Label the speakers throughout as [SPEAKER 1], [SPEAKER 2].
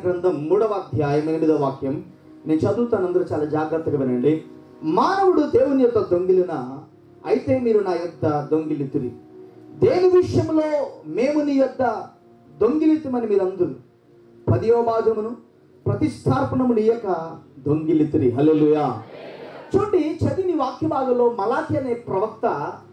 [SPEAKER 1] గ్రంథం మూడవ అధ్యాయం ఎనిమిదవ వాక్యం నేను చదువుతాను అందరూ చాలా జాగ్రత్తగా వినండి మానవుడు దేవుని యొక్క దొంగిలిన అయితే మీరు నా యొక్క దొంగిలితురి దేని విషయంలో మేము నీ యొక్క దొంగిలితమని మీరు అందరు పదివ భాగమును ప్రతిష్టార్పణము నీయక దొంగిలితురి హల్లెలూయా చూడండి చదివిన వాక్య భాగంలో మలాకి అనే ప్రవక్త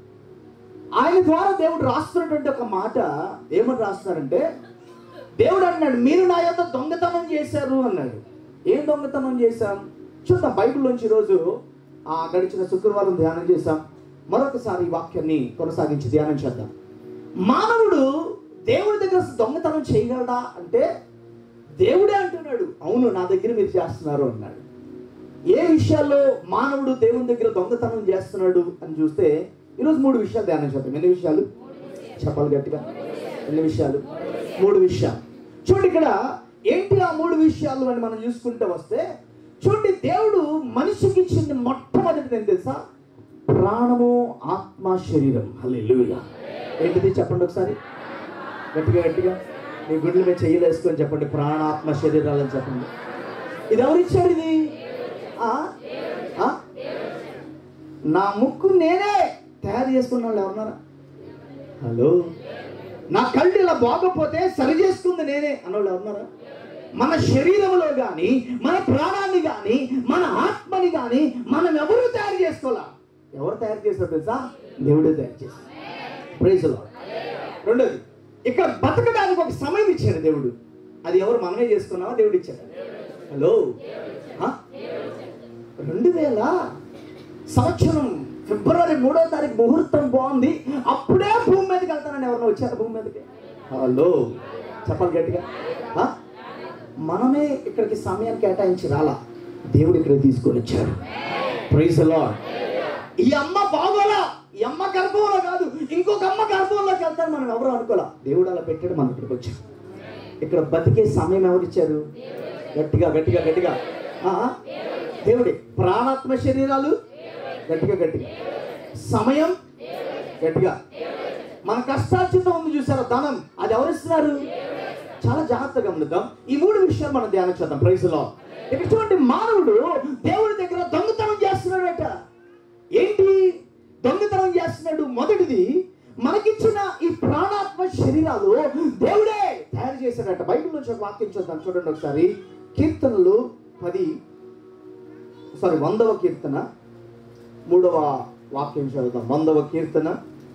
[SPEAKER 1] ఆయన ద్వారా దేవుడు రాస్తున్నటువంటి ఒక మాట ఏమని రాస్తున్నారంటే దేవుడు అన్నాడు మీరు నా యొక్క దొంగతనం చేశారు అన్నాడు ఏం దొంగతనం చేశాం చూద్దాం బైబిల్లోంచి ఈరోజు ఆ గడిచిన శుక్రవారం ధ్యానం చేశాం మరొకసారి ఈ వాక్యాన్ని కొనసాగించి ధ్యానం చేద్దాం మానవుడు దేవుడి దగ్గర దొంగతనం చేయగలడా అంటే దేవుడే అంటున్నాడు అవును నా దగ్గర మీరు చేస్తున్నారు అన్నాడు ఏ విషయాల్లో మానవుడు దేవుని దగ్గర దొంగతనం చేస్తున్నాడు అని చూస్తే ఈరోజు మూడు విషయాలు ధ్యానం చేద్దాం ఎన్ని విషయాలు చెప్పాలి గట్టిగా ఎన్ని విషయాలు మూడు విషయాలు చూడండి ఇక్కడ ఏంటి ఆ మూడు విషయాలు అని మనం చూసుకుంటూ వస్తే చూడండి దేవుడు మనిషికి ఇచ్చింది మొట్టమొదటిది ఏం తెలుసా ప్రాణము ఆత్మ శరీరం హల్లెలూయా ఏంటిది చెప్పండి ఒకసారి గట్టిగా గట్టిగా మీ గుండెల మీద చెయ్యలు వేసుకొని చెప్పండి ప్రాణాత్మ శరీరాలని చెప్పండి ఇది ఎవరిచ్చారు ఇది ఆ? ఆ? నా ముక్కు నేనే తయారు చేసుకున్న వాళ్ళు ఎవరున్నారా హలో నా కళ్ళు ఇలా బాగపోతే సరి చేసుకుంది నేనే అన్నోళ్ళు ఎవరున్నారా మన శరీరంలో కానీ మన ప్రాణాన్ని కానీ మన ఆత్మని కానీ మనం ఎవరు తయారు చేసుకోవాలా ఎవరు తయారు చేస్తారు తెలుసా దేవుడే తయారు చేస్తారు ప్రైజ్ రెండోది ఇక్కడ బతకడానికి ఒక సమయం ఇచ్చాడు దేవుడు అది ఎవరు మనమే చేసుకున్నావా దేవుడు ఇచ్చాడు హలో ఆ? రెండు వేల సంవత్సరం ఫిబ్రవరి మూడో తారీఖు ముహూర్తం బాగుంది అప్పుడే భూమి మీదకి వెళ్తానని ఎవరైనా వచ్చారు భూమి మీదకి హలో చెప్పాలి గట్టిగా ఆ? మనమే ఇక్కడికి సమయం కేటాయించి రాలా దేవుడు ఇక్కడ తీసుకొని వచ్చాడు ప్రైజ్ లార్డ్ ఈ అమ్మ బాగోలా ఈ అమ్మ గర్భంలో కాదు ఇంకొక అమ్మ గర్భంలోకి వెళ్తాను మనం ఎవరు అనుకోలా దేవుడు అలా పెట్టాడు మనం ఇక్కడికి వచ్చాం ఇక్కడ బతికే సమయం ఎవరు ఇచ్చారు గట్టిగా గట్టిగా గట్టిగా ఆ? దేవుడే ప్రాణాత్మ శరీరాలు గట్టిగా గట్టిగా సమయం గట్టిగా మన కష్టార్జితం ఉంది చూసారా ధనం అది ఎవరిస్తున్నారు చాలా జాగ్రత్తగా గమనిద్దాం ఈ మూడు విషయాలు మనం ధ్యానం చేద్దాం ప్రైజ్లో ఇక్కడ చూడండి మానవుడు దేవుడి దగ్గర దొంగతనం చేస్తున్నాడట ఏంటి దొంగతనం చేస్తున్నాడు మొదటిది మనకిచ్చిన ఈ ప్రాణాత్మ శరీరాలు దేవుడే తయారు చేశాడట బైబిల్ నుంచి ఒక వాక్యం చూద్దాం చూడండి ఒకసారి కీర్తనలు పది సారీ వందవ కీర్తన మూడవ వాక్యం చదువుతాం వందవ కీర్తన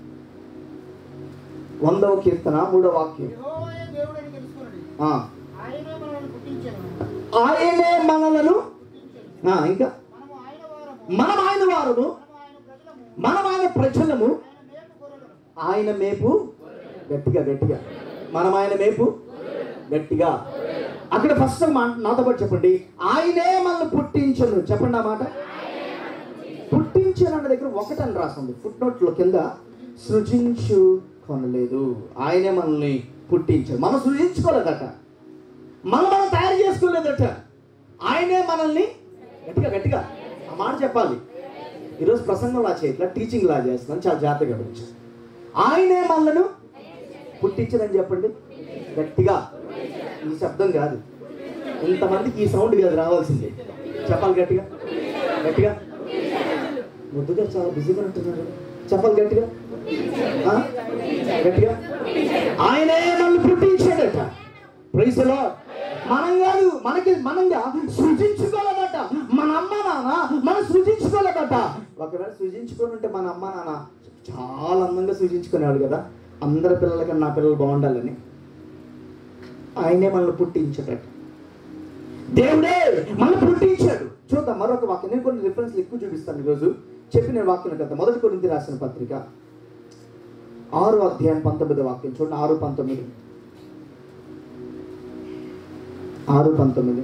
[SPEAKER 1] వందవ కీర్తన మూడవ వాక్యం
[SPEAKER 2] యెహోవాయే దేవుడని తెలుసుకొనుడి.
[SPEAKER 1] ఆ,
[SPEAKER 2] ఆయనే మనల్ని పుట్టించెను.
[SPEAKER 1] ఆయనే మనలను
[SPEAKER 2] పుట్టించెను.
[SPEAKER 1] ఆ, ఇంకా
[SPEAKER 2] మనము ఆయన వారము.
[SPEAKER 1] మనం ఆయన వారము
[SPEAKER 2] మనము ఆయన ప్రజలము.
[SPEAKER 1] మనం ఆయన ప్రజలము
[SPEAKER 2] ఆయన మేపు గొర్రెలము.
[SPEAKER 1] ఆయన మేపు గట్టిగా గట్టిగా మనం ఆయన మేపు గట్టిగా అక్కడ ఫస్ట్ మాట నాతో పాటు చెప్పండి ఆయనే మనల్ని పుట్టించను చెప్పండి ఆ మాట పుట్టించను అన్న దగ్గర ఒకటని రాస్తుంది ఫుట్ నోట్లో కింద సృజించు కొనలేదు ఆయనే మనల్ని పుట్టించాడు మనం సృజించుకోలేదట మనం మనం తయారు చేసుకోలేదట ఆయనే మనల్ని గట్టిగా గట్టిగా ఆ మాట చెప్పాలి ఈరోజు ప్రసంగం లా చేయట్లా టీచింగ్ లా చేస్తున్నాను చాలా జాగ్రత్తగా గమనించు ఆయనే మనలను పుట్టించదని చెప్పండి గట్టిగా ఈ శబ్దం కాదు ఇంతమందికి ఈ సౌండ్ కాదు రావాల్సింది చెప్పాలి గట్టిగా గట్టిగా ముద్దుగా చాలా బిజీగా ఉంటున్నారు చెప్పాలి గట్టిగా ఆ? గట్టిగా ఆయనే మనల్ని పుట్టించాడట ప్రైజ్ లార్డ్ మనం కాదు మనకి మనంగా సృజించుకోలేదట మన అమ్మ నాన్న మనం సృజించుకోలేదట ఒకవేళ సృజించుకొని ఉంటే మన అమ్మ నాన్న చాలా అందంగా సృజించుకునేవాడు కదా అందరి పిల్లలకన్నా నా పిల్లలు బాగుండాలని ఆయనే మనల్ని పుట్టించాడట దేవుడే మనల్ని పుట్టించాడు చూద్దాం మరొక వాక్యం నేను కొన్ని రిఫరెన్స్లు ఎక్కువ చూపిస్తాను ఈరోజు చెప్పిన వాక్యం కదా మొదటి కొరింథీ రాసిన పత్రిక ఆరు అధ్యాయం పంతొమ్మిది వాక్యం చూడండి ఆరు పంతొమ్మిది ఆరు పంతొమ్మిది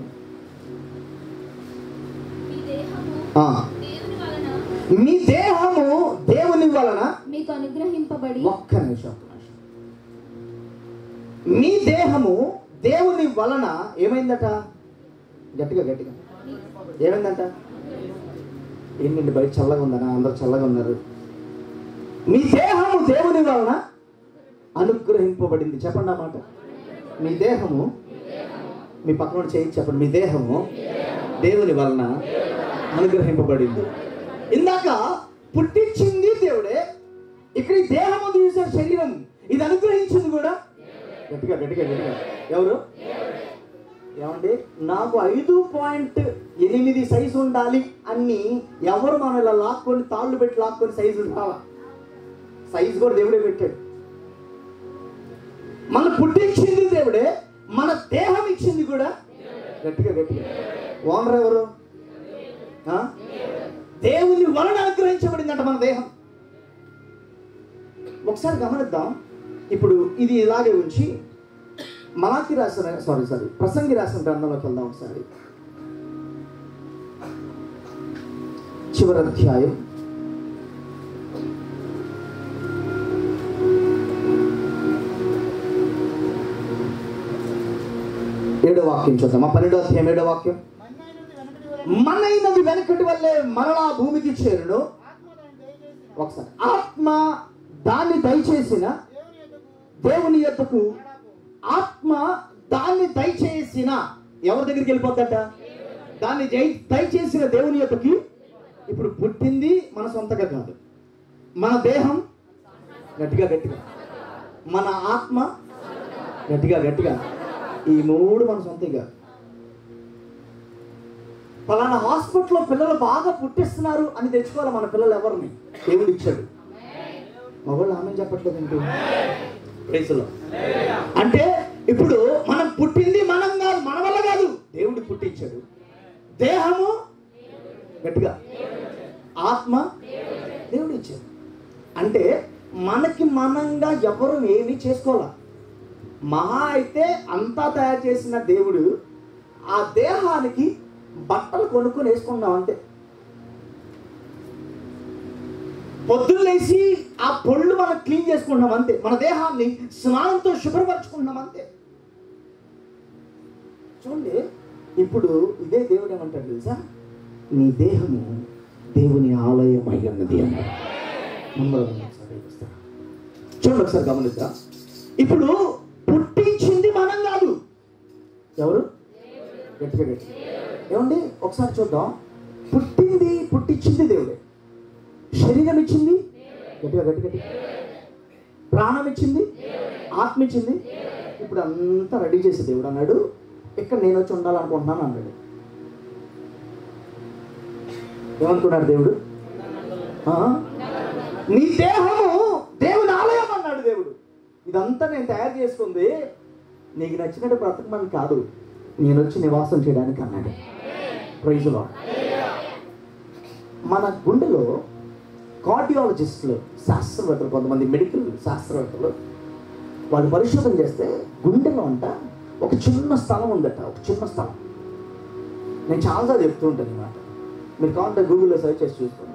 [SPEAKER 3] మీ దేహము
[SPEAKER 1] ఆ.
[SPEAKER 3] దేవుని వలన
[SPEAKER 1] మీ దేహము దేవుని వలన
[SPEAKER 3] మీకు అనుగ్రహింపబడి
[SPEAKER 1] ఒక్క నిమిషం ఒక్క నిమిషం మీ దేహము దేవుని వలన ఏమైందట గట్టిగా గట్టిగా ఏమైందంట ఏంటండి బయట చల్లగా ఉందనా అందరు చల్లగా ఉన్నారు మీ దేహము దేవుని వలన అనుగ్రహింపబడింది చెప్పండి ఆ మాట మీ దేహము మీ పక్కన చేయి చెప్పండి మీ దేహము దేవుని వలన అనుగ్రహింపబడింది ఇందాక పుట్టించింది దేవుడే ఇక్కడ ఈ దేహము చూసే శరీరం ఇది అనుగ్రహించింది కూడా గట్టిగా గట్టిగా గట్టిగా ఎవరు ఏమండి నాకు ఐదు పాయింట్ ఎనిమిది సైజు ఉండాలి అని ఎవరు మనం ఇలా లాక్కొని తాళ్ళు పెట్టి లాక్కొని సైజు రావా సైజు కూడా దేవుడే పెట్టాడు మన పుట్టించింది దేవుడే మన దేహం ఇచ్చింది కూడా గట్టిగా గట్టిగా ఓనర్ ఎవరు ఆ? దేవుని వలన అనుగ్రహించబడిందంట మన దేహం ఒకసారి గమనిద్దాం ఇప్పుడు ఇది ఇలాగే ఉంచి మలాకి రాసిన సారీ సారీ ప్రసంగి రాసిన గ్రంథంలోకి వెళ్దాం ఒకసారి చివరి అధ్యాయం ఏడో వాక్యం చూద్దాం ఆ పన్నెండో అధ్యాయం ఏడో వాక్యం
[SPEAKER 2] మన్నైనది వెనకటి వలె
[SPEAKER 1] మనైనది వెనకటి వల్లే మరలా భూమికి చేరును
[SPEAKER 2] ఆత్మ దాన్ని దయచేసిన
[SPEAKER 1] ఒకసారి ఆత్మ దాన్ని దయచేసిన
[SPEAKER 2] దేవుని
[SPEAKER 1] దేవుని
[SPEAKER 2] యొద్దకు
[SPEAKER 1] యొద్దకు ఆత్మ దాన్ని దయచేసిన ఎవరి దగ్గరికి వెళ్ళిపోద్దట దాన్ని జై- దయచేసిన దేవుని యొక్కకి ఇప్పుడు పుట్టింది మన సొంతగా కాదు మన దేహం గట్టిగా గట్టిగా మన ఆత్మ గట్టిగా గట్టిగా ఈ మూడు మన సొంతగా ఫలానా హాస్పిటల్లో పిల్లలు బాగా పుట్టిస్తున్నారు అని తెచ్చుకోవాలి మన పిల్లలు ఎవరిని దేవుడు ఇచ్చాడు మగవాళ్ళు ఆమె చెప్పట్లేదు ఏంటి ప్రైజ్లో అంటే ఇప్పుడు మనం పుట్టింది మనం కాదు మన వల్ల కాదు దేవుడు పుట్టించాడు దేహము గట్టిగా ఆత్మ దేవుడు ఇచ్చాడు అంటే మనకి మనంగా ఎవరు ఏమీ చేసుకోవాల మహా అయితే అంతా తయారు చేసిన దేవుడు ఆ దేహానికి బట్టలు కొనుక్కొని వేసుకున్నాం అంతే పొద్దున్నేసి ఆ పొళ్ళు మనం క్లీన్ చేసుకుంటున్నాం అంతే మన దేహాన్ని స్నానంతో శుభ్రపరచుకుంటున్నాం అంతే చూడండి ఇప్పుడు ఇదే దేవుడు ఏమంటాడు తెలుసా నీ దేహము దేవుని ఆలయం అయి ఉన్నది అన్నాడు నమ్మరు ఒకసారి చూస్తారా? చూడండి ఒకసారి గమనిద్దాం ఇప్పుడు పుట్టించింది మనం కాదు ఎవరు గట్టిగా గట్టి ఏమండి ఒకసారి చూద్దాం పుట్టింది పుట్టించింది దేవుడే శరీరం ఇచ్చింది గట్టిగా గట్టి గట్టి ప్రాణం ఇచ్చింది ఆత్మ ఇచ్చింది ఇప్పుడు అంతా రెడీ చేసి దేవుడు అన్నాడు ఇక్కడ నేను వచ్చి ఉండాలనుకుంటున్నాను అన్నాడు ఏమనుకున్నాడు దేవుడు ఆ? నీ దేహము దేవుని ఆలయం అన్నాడు దేవుడు ఇదంతా నేను తయారు చేసుకుంది నీకు నచ్చినట్టు బ్రతకమని కాదు నేను వచ్చి నివాసం చేయడానికి అన్నాడు ప్రైజ్లో మన గుండెలో కార్డియాలజిస్టులు శాస్త్రవేత్తలు కొంతమంది మెడికల్ శాస్త్రవేత్తలు వాళ్ళు పరిశోధన చేస్తే గుండెలో అంట ఒక చిన్న స్థలం ఉందట ఒక చిన్న స్థలం నేను చాలాసార్లు చెప్తూ ఉంటాను ఈ మాట మీరు కావాలంటే గూగుల్లో సెర్చ్ చేసి చూసుకోండి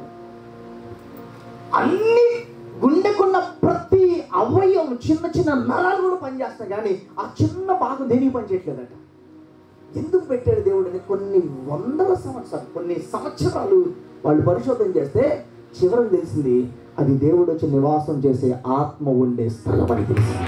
[SPEAKER 1] అన్ని గుండెకున్న ప్రతి అవయవం చిన్న చిన్న నరాలు కూడా పనిచేస్తాయి కానీ ఆ చిన్న భాగం దేనికి పనిచేయట్లేదట ఎందుకు పెట్టాడు దేవుడిని కొన్ని వందల సంవత్సరాలు కొన్ని సంవత్సరాలు వాళ్ళు పరిశోధన చేస్తే చివరికి తెలిసింది అది దేవుడు వచ్చి నివాసం చేసే ఆత్మ ఉండే స్థలం అని తెలిసింది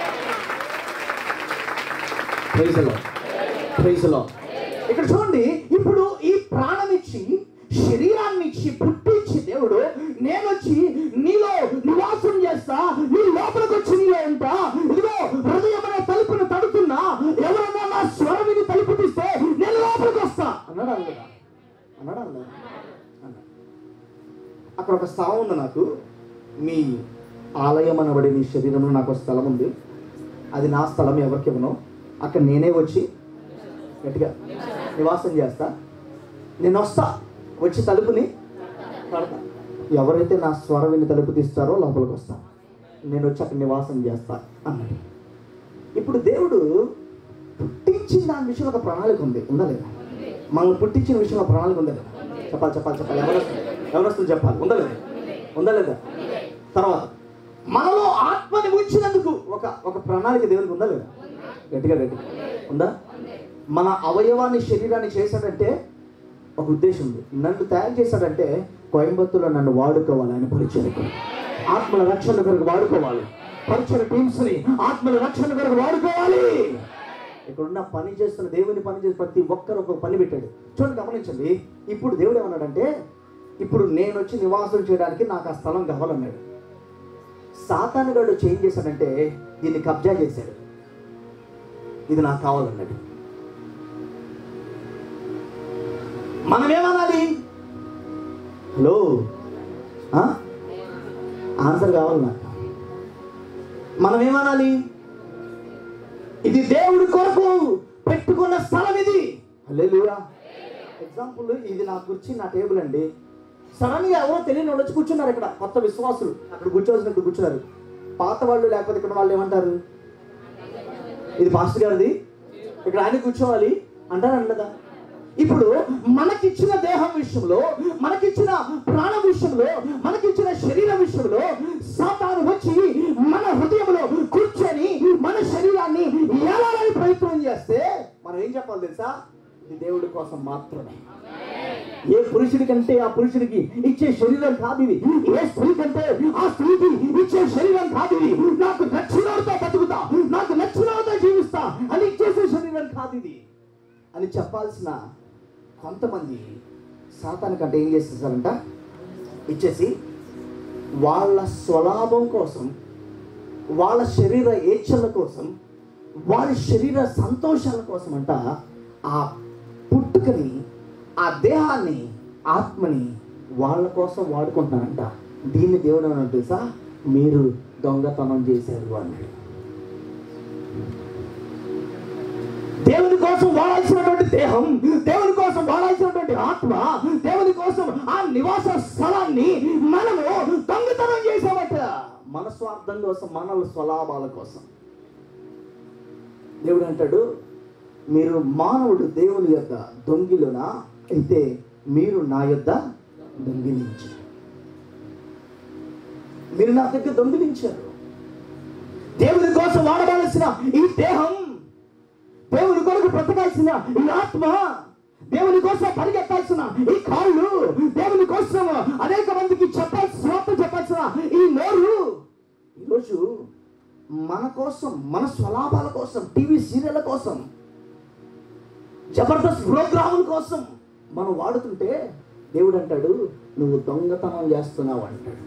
[SPEAKER 1] ప్రైజ్లో ప్రైజ్లో ఇక్కడ చూడండి ఇప్పుడు ఈ ప్రాణం ఇచ్చి శరీరాన్ని ఇచ్చి పుట్టించి దేవుడు నేను వచ్చి నీలో నివాసం చేస్తా నీ లోపలికి వచ్చి నీలో ఉంటా ఇదిగో హృదయం అనే తలుపును తడుతున్నా ఎవరన్నా నా స్వరమిని తలుపు తీస్తే నేను లోపలికి వస్తా అన్నాడు అన్నదా అన్నాడు అన్నదా అన్నాడు అక్కడ ఒక స్థలం ఉంది నాకు మీ ఆలయం అనబడి నీ శరీరంలో నాకు ఒక స్థలం ఉంది అది నా స్థలం ఎవరికి ఇవ్వను అక్కడ నేనే వచ్చి గట్టిగా నివాసం చేస్తా నేను వస్తా వచ్చి తలుపుని పడతా ఎవరైతే నా స్వరం విని తలుపు తీస్తారో లోపలికి వస్తా నేను వచ్చి అక్కడ నివాసం చేస్తా అన్నాడు ఇప్పుడు దేవుడు పుట్టించిన దాని విషయంలో ఒక ప్రణాళిక ఉంది ఉందా లేదా మనం పుట్టించిన విషయంలో ప్రణాళిక ఉందా లేదా చెప్పాలి చెప్పాలి చెప్పాలి ఎవరు ఎవరు వస్తుంది చెప్పాలి ఉందా లేదా ఉందా లేదా తర్వాత మనలో ఆత్మని ఉంచినందుకు ఒక ఒక ప్రణాళిక దేవునికి ఉందా లేదా గట్టిగా గట్టిగా ఉందా మన అవయవాన్ని శరీరాన్ని చేశాడంటే ఒక ఉద్దేశం ఉంది నన్ను తయారు చేశాడంటే కోయంబత్తూరులో నన్ను వాడుకోవాలి ఆయన పరిచయకు ఆత్మల రక్షణ కొరకు వాడుకోవాలి పరిచయ టీమ్స్ ని ఆత్మల రక్షణ కొరకు వాడుకోవాలి ఇక్కడున్న పని చేస్తున్న దేవుని పని చేసి ప్రతి ఒక్కరు ఒక పని పెట్టాడు చూడండి గమనించండి ఇప్పుడు దేవుడు ఏమన్నాడంటే ఇప్పుడు నేను వచ్చి నివాసం చేయడానికి నాకు ఆ స్థలం కావాలన్నాడు సాతాను గడు చేంజ్ చేశాడంటే దీన్ని కబ్జా చేశాడు ఇది నాకు కావాలన్నాడు మనం ఏమనాలి హలో ఆ? ఆన్సర్ కావాలి నాకు మనం ఏమనాలి ఇది దేవుడి కొరకు పెట్టుకున్న స్థలం ఇది హల్లెలూయా ఎగ్జాంపుల్ ఇది నా కుర్చీ నా టేబుల్ అండి సడన్ గా ఎవరో తెలియని వాళ్ళు వచ్చి కూర్చున్నారు ఇక్కడ కొత్త విశ్వాసులు అక్కడ కూర్చోవలసిన ఇక్కడ కూర్చున్నారు పాత వాళ్ళు లేకపోతే ఇక్కడ వాళ్ళు ఏమంటారు ఇది పాస్టర్ గారిది ఇక్కడ ఆయన కూర్చోవాలి అంటారు అనలేదా ఇప్పుడు మనకిచ్చిన దేహం విషయంలో మనకిచ్చిన ప్రాణం విషయంలో మనకిచ్చిన శరీరం విషయంలో సాతాను వచ్చి మన హృదయంలో కూర్చొని మన శరీరాన్ని ఏలాలని ప్రయత్నం చేస్తే మనం ఏం చెప్పాలి తెలుసా ఇది దేవుడి కోసం మాత్రమే ఏ పురుషుడి కంటే ఆ పురుషుడికి ఇచ్చే శరీరం కాదు ఇది ఏ స్త్రీ కంటే ఆ స్త్రీకి ఇచ్చే శరీరం కాదు ఇది నాకు నచ్చినతో బతుకుతా నాకు నచ్చినతో జీవిస్తా అని ఇచ్చేసే శరీరం కాదు ఇది అని చెప్పాల్సిన కొంతమంది సాతానికంటే ఏం చేసేసారంట ఇచ్చేసి వాళ్ళ స్వలాభం కోసం వాళ్ళ శరీర ఏచ్ఛల కోసం వాళ్ళ శరీర సంతోషాల కోసం అంట ఆ పుట్టుకని ఆ దేహాన్ని ఆత్మని వాళ్ళ కోసం వాడుకుంటున్నారంట దీన్ని దేవుడు ఏమన్నా తెలుసా మీరు దొంగతనం చేశారు అన్నాడు దేవుని కోసం వాడాల్సినటువంటి దేహం దేవుని కోసం వాడాల్సినటువంటి ఆత్మ దేవుని కోసం ఆ నివాస స్థలాన్ని మనము దొంగతనం చేసామట మన స్వార్థం కోసం మన స్వలాభాల కోసం దేవుడు అంటాడు మీరు మానవుడు దేవుని యొక్క దొంగిలున అయితే మీరు నా యొద్ద దొంగిలించారు మీరు నా దగ్గర దొంగిలించారు దేవుని కోసం వాడవలసిన ఈ దేహం దేవుని కొరకు బ్రతకాల్సిన ఈ ఆత్మ దేవుని కోసం పరిగెత్తాల్సిన ఈ కాళ్ళు దేవుని కోసం అనేక మందికి చెప్పాల్సిన స్వార్థ చెప్పాల్సిన ఈ నోరు ఈరోజు మన కోసం మన స్వలాభాల కోసం టీవీ సీరియల్ కోసం జబర్దస్త్ ప్రోగ్రాముల కోసం మనం వాడుతుంటే దేవుడు అంటాడు నువ్వు దొంగతనం చేస్తున్నావు అంటాడు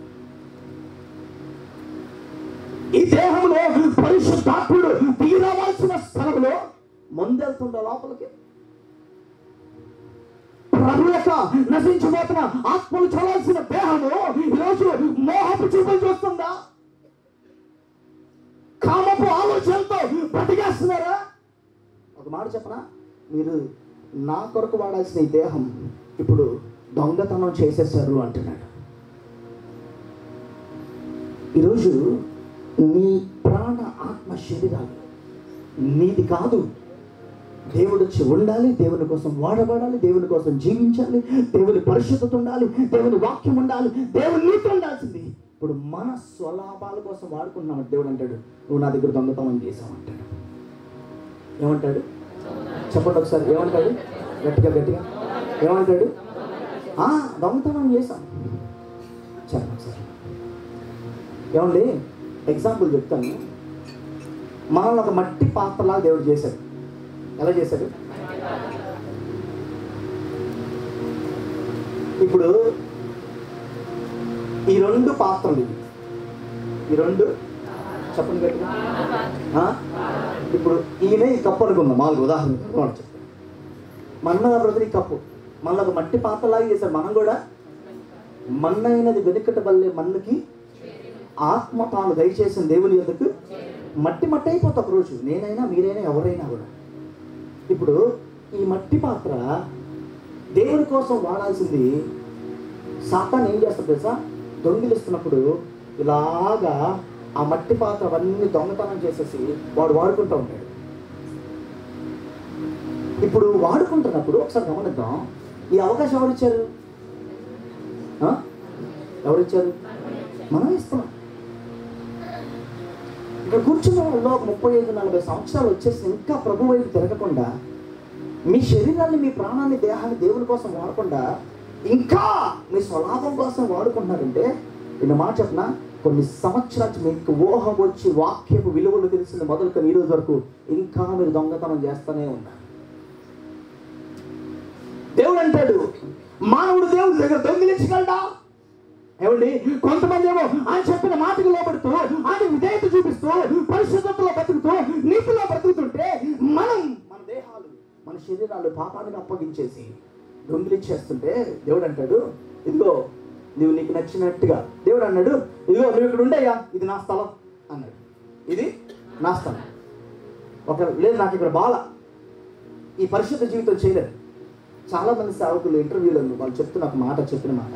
[SPEAKER 1] ఈ దేహంలో పరిశుద్ధాత్ముడు తీరవలసిన స్థలంలో ముందెళ్తుండ లోపలికి ప్రభు యొక్క నశించిపోతున్న ఆత్మలు చలాల్సిన దేహము ఈరోజు మోహపు చూపులు చూస్తుందా కామపు ఆలోచనతో బ్రతికేస్తున్నారా ఒక మాట చెప్పనా మీరు నా కొరకు వాడాల్సిన ఈ దేహం ఇప్పుడు దొంగతనం చేసేసారు అంటున్నాడు ఈరోజు నీ ప్రాణ ఆత్మ శరీరాలు నీది కాదు దేవుడు వచ్చి ఉండాలి దేవుని కోసం వాడబడాలి దేవుని కోసం జీవించాలి దేవుని పరిశుద్ధత ఉండాలి దేవుని వాక్యం ఉండాలి దేవుని నీతి ఉండాల్సింది ఇప్పుడు మన స్వలాభాల కోసం వాడుకుంటున్నాం దేవుడు అంటాడు నువ్వు నా దగ్గర దొంగతనం చేసావు అంటాడు ఏమంటాడు చెప్పండి ఒకసారి ఏమంటాడు గట్టిగా గట్టిగా ఏమంటాడు ఆ, దొంగతనం చేశాం చెప్పండి ఒకసారి ఏమండి ఎగ్జాంపుల్ చెప్తాను మనల్ని ఒక మట్టి పాత్రలాగా దేవుడు చేశాడు ఎలా చేశాడు ఇప్పుడు ఈ రెండు పాత్రలు ఇవి ఈ రెండు చెప్పండి గట్టిగా ఆ? ఇప్పుడు ఈయన ఈ కప్పు అనుకుందాం మామూలుగా ఉదాహరణ చెప్తాను మన్న బ్రదర్ ఈ కప్పు మళ్ళీ ఒక మట్టి పాత్రలాగా చేశాడు మనం కూడా మన్నైనది వెనుకట వల్లే మన్నుకి ఆత్మ తాను దయచేసిన దేవుని యొద్దకు మట్టి మట్టి అయిపోతా ఒక రోజు నేనైనా మీరైనా ఎవరైనా కూడా ఇప్పుడు ఈ మట్టి పాత్ర దేవుని కోసం వాడాల్సింది సాతాన్ ఏం చేస్తాడు తెలుసా దొంగిలిస్తున్నప్పుడు ఇలాగా ఆ మట్టి పాత్ర అవన్నీ దొంగతనం చేసేసి వాడు వాడుకుంటూ ఉంటాడు ఇప్పుడు వాడుకుంటున్నప్పుడు ఒకసారి గమనిద్దాం ఈ అవకాశం ఎవరిచ్చారు ఆ? ఎవరిచ్చారు మనం ఇస్తున్నాం ఇక్కడ కూర్చున్న వాళ్ళు ఒక ముప్పై ఐదు నలభై సంవత్సరాలు వచ్చేసి ఇంకా ప్రభు వైపు తిరగకుండా మీ శరీరాన్ని మీ ప్రాణాన్ని దేహాన్ని దేవుని కోసం వాడకుండా ఇంకా మీ స్వలాభం కోసం వాడుకుంటున్నారంటే నేను మాట చెప్పిన కొన్ని సంవత్సరాల నుంచి మీకు ఊహ వచ్చి వాక్యపు విలువలు తెలిసిన మొదలుకొని ఈ రోజు వరకు ఇంకా మీరు దొంగతనం చేస్తూనే ఉన్నారు దేవుడు అంటాడు మానవుడు దేవుడి దగ్గర దొంగిలించగలడా ఏమండి కొంతమంది ఏమో ఆయన చెప్పిన మాటకు లోపడుతూ ఆయన విధేయత చూపిస్తూ పరిశుద్ధతలో బతుకుతూ నీతిలో బ్రతుకుతుంటే మనం మన దేహాలు మన శరీరాలు పాపానికి అప్పగించేసి దొంగిలించేస్తుంటే దేవుడు అంటాడు ఇదిగో నువ్వు నీకు నచ్చినట్టుగా దేవుడు అన్నాడు ఇదిగో నువ్వు ఇక్కడ ఉండయ్యా ఇది నా స్థలం అన్నాడు ఇది నా స్థలం ఒక లేదు నాకు ఇక్కడ బాల ఈ పరిశుద్ధ జీవితం చేయలేదు చాలా మంది సేవకులు ఇంటర్వ్యూలలో వాళ్ళు చెప్తున్న ఒక మాట చెప్పిన మాట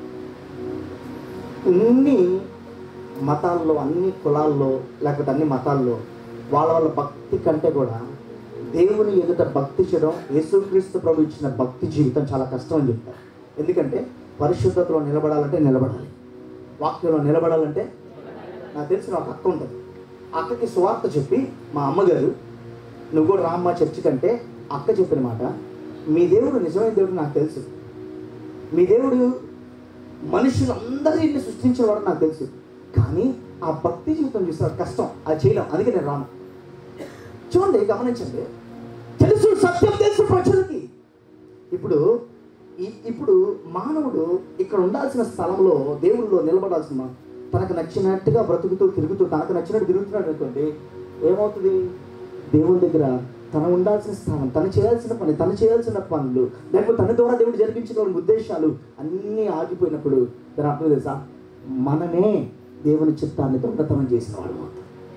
[SPEAKER 1] అన్ని మతాల్లో అన్ని కులాల్లో లేకపోతే అన్ని మతాల్లో వాళ్ళ వాళ్ళ భక్తి కంటే కూడా దేవుని ఎదుట భక్తి చేయడం యేసుక్రీస్తు ప్రభు ఇచ్చిన భక్తి జీవితం చాలా కష్టం అని చెప్తారు ఎందుకంటే పరిశుద్ధతలో నిలబడాలంటే నిలబడాలి వాక్యంలో నిలబడాలంటే నాకు తెలిసిన ఒక అక్క ఉంటుంది అక్కకి సువార్త చెప్పి మా అమ్మగారు నువ్వు కూడా రామ్మ చర్చి కంటే అక్క చెప్పిన మాట మీ దేవుడు నిజమైన దేవుడు నాకు తెలుసు మీ దేవుడు మనుషులందరినీ సృష్టించేవాడు నాకు తెలుసు కానీ ఆ భక్తి జీవితం చూస్తారు కష్టం అది చేయలేం అందుకే నేను రాను చూడండి గమనించండి తెలుసు సత్యం తెలుసు ప్రజలకి ఇప్పుడు ఈ- ఇప్పుడు మానవుడు ఇక్కడ ఉండాల్సిన స్థలంలో దేవుడిలో నిలబడాల్సిన మా- తనకు నచ్చినట్టుగా బ్రతుకుతూ తిరుగుతూ తనకు నచ్చినట్టు తిరుగుతున్నాడు అనుకోండి ఏమవుతుంది దేవుని దగ్గర తను ఉండాల్సిన స్థానం తను చేయాల్సిన పని తను చేయాల్సిన పనులు లేకపోతే తన ద్వారా దేవుడు జరిపించిన ఉద్దేశాలు అన్నీ ఆగిపోయినప్పుడు దాని అర్థం తెలుసా మనమే దేవుని చిత్తాన్ని దొంగతనం చేసిన వాడు అవుతాం.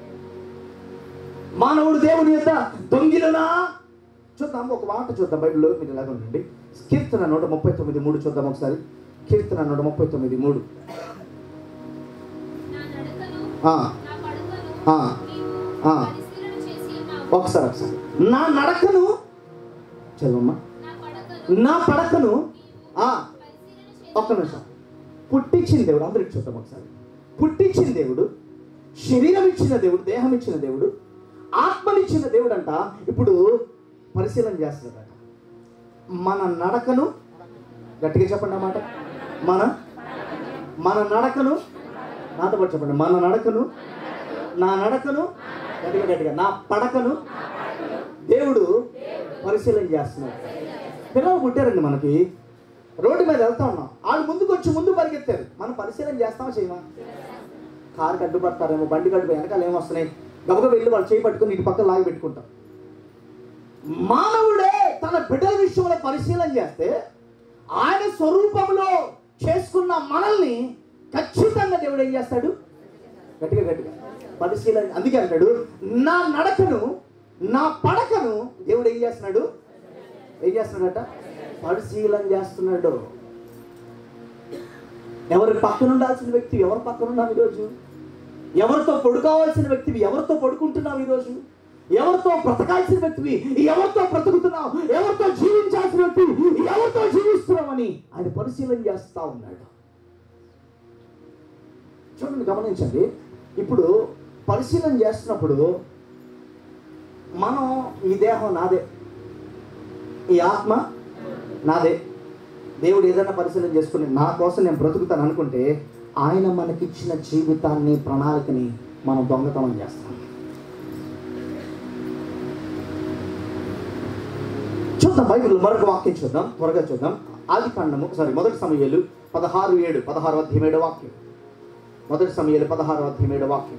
[SPEAKER 1] మానవుడు దేవుని యొక్క దొంగిలనా చూద్దాం ఒక మాట చూద్దాం బైబిల్లో మీరు ఎలాగ ఉండండి కీర్తన నూట ముప్పై తొమ్మిది మూడు చూద్దాం ఒకసారి కీర్తన నూట ముప్పై తొమ్మిది మూడు
[SPEAKER 3] నా నడకను
[SPEAKER 1] ఆ,
[SPEAKER 3] నా పడకను
[SPEAKER 1] ఆ,
[SPEAKER 3] నీవు
[SPEAKER 1] ఆ.
[SPEAKER 3] పరిశీలన చేసి ఉన్నావు.
[SPEAKER 1] ఒకసారి ఒకసారి నా నడకను చదవమ్మా
[SPEAKER 3] నా పడకను
[SPEAKER 1] నా పడకను ఆ,
[SPEAKER 3] పరిశీలన చేసి
[SPEAKER 1] ఒక్క నిమిషం పుట్టించిన దేవుడు అందరికి చూద్దాం ఒకసారి పుట్టించిన దేవుడు శరీరం ఇచ్చిన దేవుడు దేహం ఇచ్చిన దేవుడు ఆత్మనిచ్చిన దేవుడు అంట ఇప్పుడు పరిశీలన చేస్తున్నాడట మన నడకను గట్టిగా చెప్పండి అన్నమాట మన మన నడకను నాతో పాటు చెప్పండి మన నడకను నా నడకను గట్టిగా గట్టిగా నా పడకను దేవుడు పరిశీలన చేస్తున్నాడు పిల్లలు పుట్టారండి మనకి రోడ్డు మీద వెళ్తా ఉన్నాం వాళ్ళు ముందుకు వచ్చి ముందు పరిగెత్తారు మనం పరిశీలన చేస్తామా చేయమా కారు అడ్డుపడతారేమో బండి కడుపు వెనకాల ఏమొస్తున్నాయి గబగబ వెళ్ళి వాళ్ళు చేయి పట్టుకుని ఇటు పక్కన లాగి పెట్టుకుంటాం మానవుడే తన బిడ్డల విషయంలో పరిశీలన చేస్తే ఆయన స్వరూపంలో చేసుకున్న మనల్ని ఖచ్చితంగా దేవుడు ఏం చేస్తాడు గట్టిగా గట్టిగా పరిశీలన అందుకే అంటాడు నా నడకను నా పడకను దేవుడు ఏం చేస్తున్నాడు ఏం చేస్తున్నాడట పరిశీలన చేస్తున్నాడు ఎవరి పక్కన ఉండాల్సిన వ్యక్తి ఎవరి పక్కన ఉన్నావు ఈరోజు ఎవరితో పడుకోవాల్సిన వ్యక్తివి ఎవరితో పడుకుంటున్నావు ఈరోజు ఎవరితో బ్రతకాల్సిన వ్యక్తివి ఎవరితో బ్రతుకుతున్నావు ఎవరితో జీవించాల్సిన వ్యక్తివి ఎవరితో జీవిస్తున్నావని ఆయన పరిశీలన చేస్తా ఉన్నాడు చూడండి గమనించండి ఇప్పుడు పరిశీలన చేస్తున్నప్పుడు మనం ఈ దేహం నాదే ఈ ఆత్మ నాదే దేవుడు ఏదైనా పరిశీలన చేసుకుని నా కోసం నేను బ్రతుకుతాను అనుకుంటే ఆయన మనకిచ్చిన జీవితాన్ని ప్రణాళికని మనం దొంగతనం చేస్తాం చూద్దాం బైబిల్ మరొక వాక్యం చూద్దాం త్వరగా చూద్దాం ఆది కాండము సారీ మొదటి సమయాలు పదహారు ఏడు పదహారు అధ్యాయం ఏడో వాక్యం మొదటి సమయాలు పదహారు అధ్యాయం ఏడో వాక్యం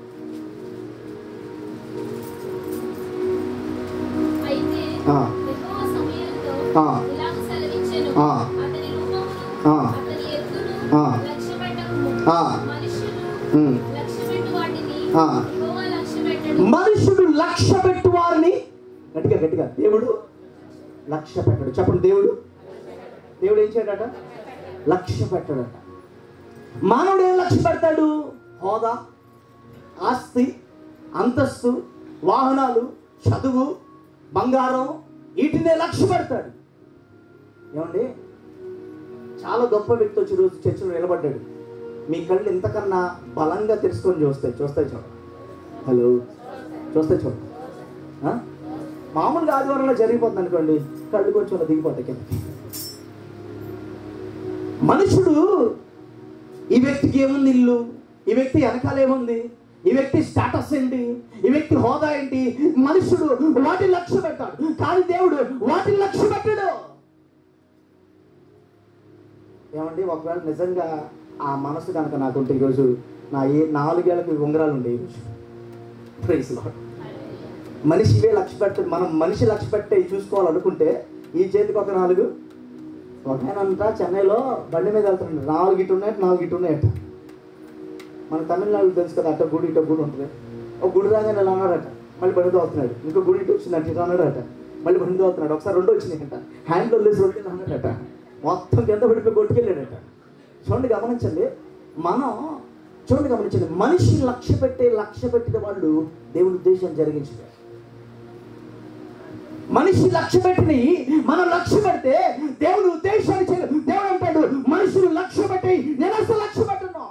[SPEAKER 3] అయితే
[SPEAKER 1] ఆ.
[SPEAKER 3] యెహోవా సమూయేలుతో
[SPEAKER 1] ఆ.
[SPEAKER 3] ఇలాగ సెలవిచ్చెను.
[SPEAKER 1] ఆ.
[SPEAKER 3] అతని రూపమును,
[SPEAKER 1] ఆ.
[SPEAKER 3] అతని ఎత్తును
[SPEAKER 1] ఆ.
[SPEAKER 3] లక్ష్యపెట్టకుము.
[SPEAKER 1] ఆ.
[SPEAKER 3] మనుష్యులు
[SPEAKER 1] ఉమ్.
[SPEAKER 3] లక్ష్యపెట్టు వాటిని
[SPEAKER 1] ఆ.
[SPEAKER 3] యెహోవా లక్ష్యపెట్టడు.
[SPEAKER 1] మనుషుడు లక్ష్య పెట్టు వారిని గట్టిగా గట్టిగా దేవుడు లక్ష్య పెట్టడు చెప్పండి దేవుడు దేవుడు ఏం చేయడట లక్ష్య పెట్టడట మానవుడు ఏం లక్ష్య పెడతాడు హోదా ఆస్తి అంతస్తు వాహనాలు చదువు బంగారం వీటినే లక్ష్య పెడతాడు ఏమండి చాలా గొప్ప వ్యక్తి వచ్చి రోజు చర్చలో నిలబడ్డాడు మీ కళ్ళు ఇంతకన్నా బలంగా తెలుసుకొని చూస్తాయి చూస్తాయి చూడ హలో చూస్తే చూడ ఆ? మామూలుగా ఆదివారంలో జరిగిపోతుంది అనుకోండి కళ్ళు కొంచెం అలా దిగిపోతాయి కిందకి మనుషుడు ఈ వ్యక్తికి ఏముంది ఇల్లు ఈ వ్యక్తి వెనకాల ఏముంది ఈ వ్యక్తి స్టేటస్ ఏంటి ఈ వ్యక్తి హోదా ఏంటి మనుషుడు వాటిని లక్ష్య పెడతాడు కానీ దేవుడు వాటిని లక్ష్య పెట్టాడు ఏమండి ఒకవేళ నిజంగా ఆ మనసు కనుక నాకుంటే ఈరోజు నా ఏ నాలుగేళ్ళకి ఉంగరాలు ఉండే ఈరోజు ప్రైజ్ లార్డ్ మనిషి ఇవే లక్ష్య పెట్ట మనం మనిషి లక్ష్య పెట్టే చూసుకోవాలనుకుంటే ఈ చేతికి ఒక నాలుగు ఒక ఆయన అంతా చెన్నైలో బండి మీద వెళ్తున్నాడు నాలుగు ఇటు ఉన్నాయి నాలుగు ఇటు ఉన్నాయట మన తమిళనాడు తెలుసు కదా అట్ట గుడి ఇట గుడి ఉంటుంది ఒక గుడి రాగానే ఇలా అన్నాడట మళ్ళీ బండి తోస్తున్నాడు ఇంకో గుడి ఇటు వచ్చిందంట ఇటు అన్నాడట మళ్ళీ బండి తోస్తున్నాడు ఒకసారి రెండు వచ్చినాయట హ్యాండ్లో వదిలేసి రెండు అన్నాడట మొత్తం కింద పడిపోయి కొట్టుకెళ్ళాడట చూడండి గమనించండి మనం చూడండి గమనించండి మనిషి లక్ష్య పెట్టే లక్ష్య పెట్టిన వాళ్ళు దేవుని ఉద్దేశం జరిగించారు మనిషి లక్ష్య పెట్టి మనం లక్ష్య పెడితే దేవుని ఉద్దేశాన్ని చేయలేదు దేవుడు అంటాడు మనుషులు లక్ష్య పెట్టి నేను అసలు లక్ష్య పెట్టను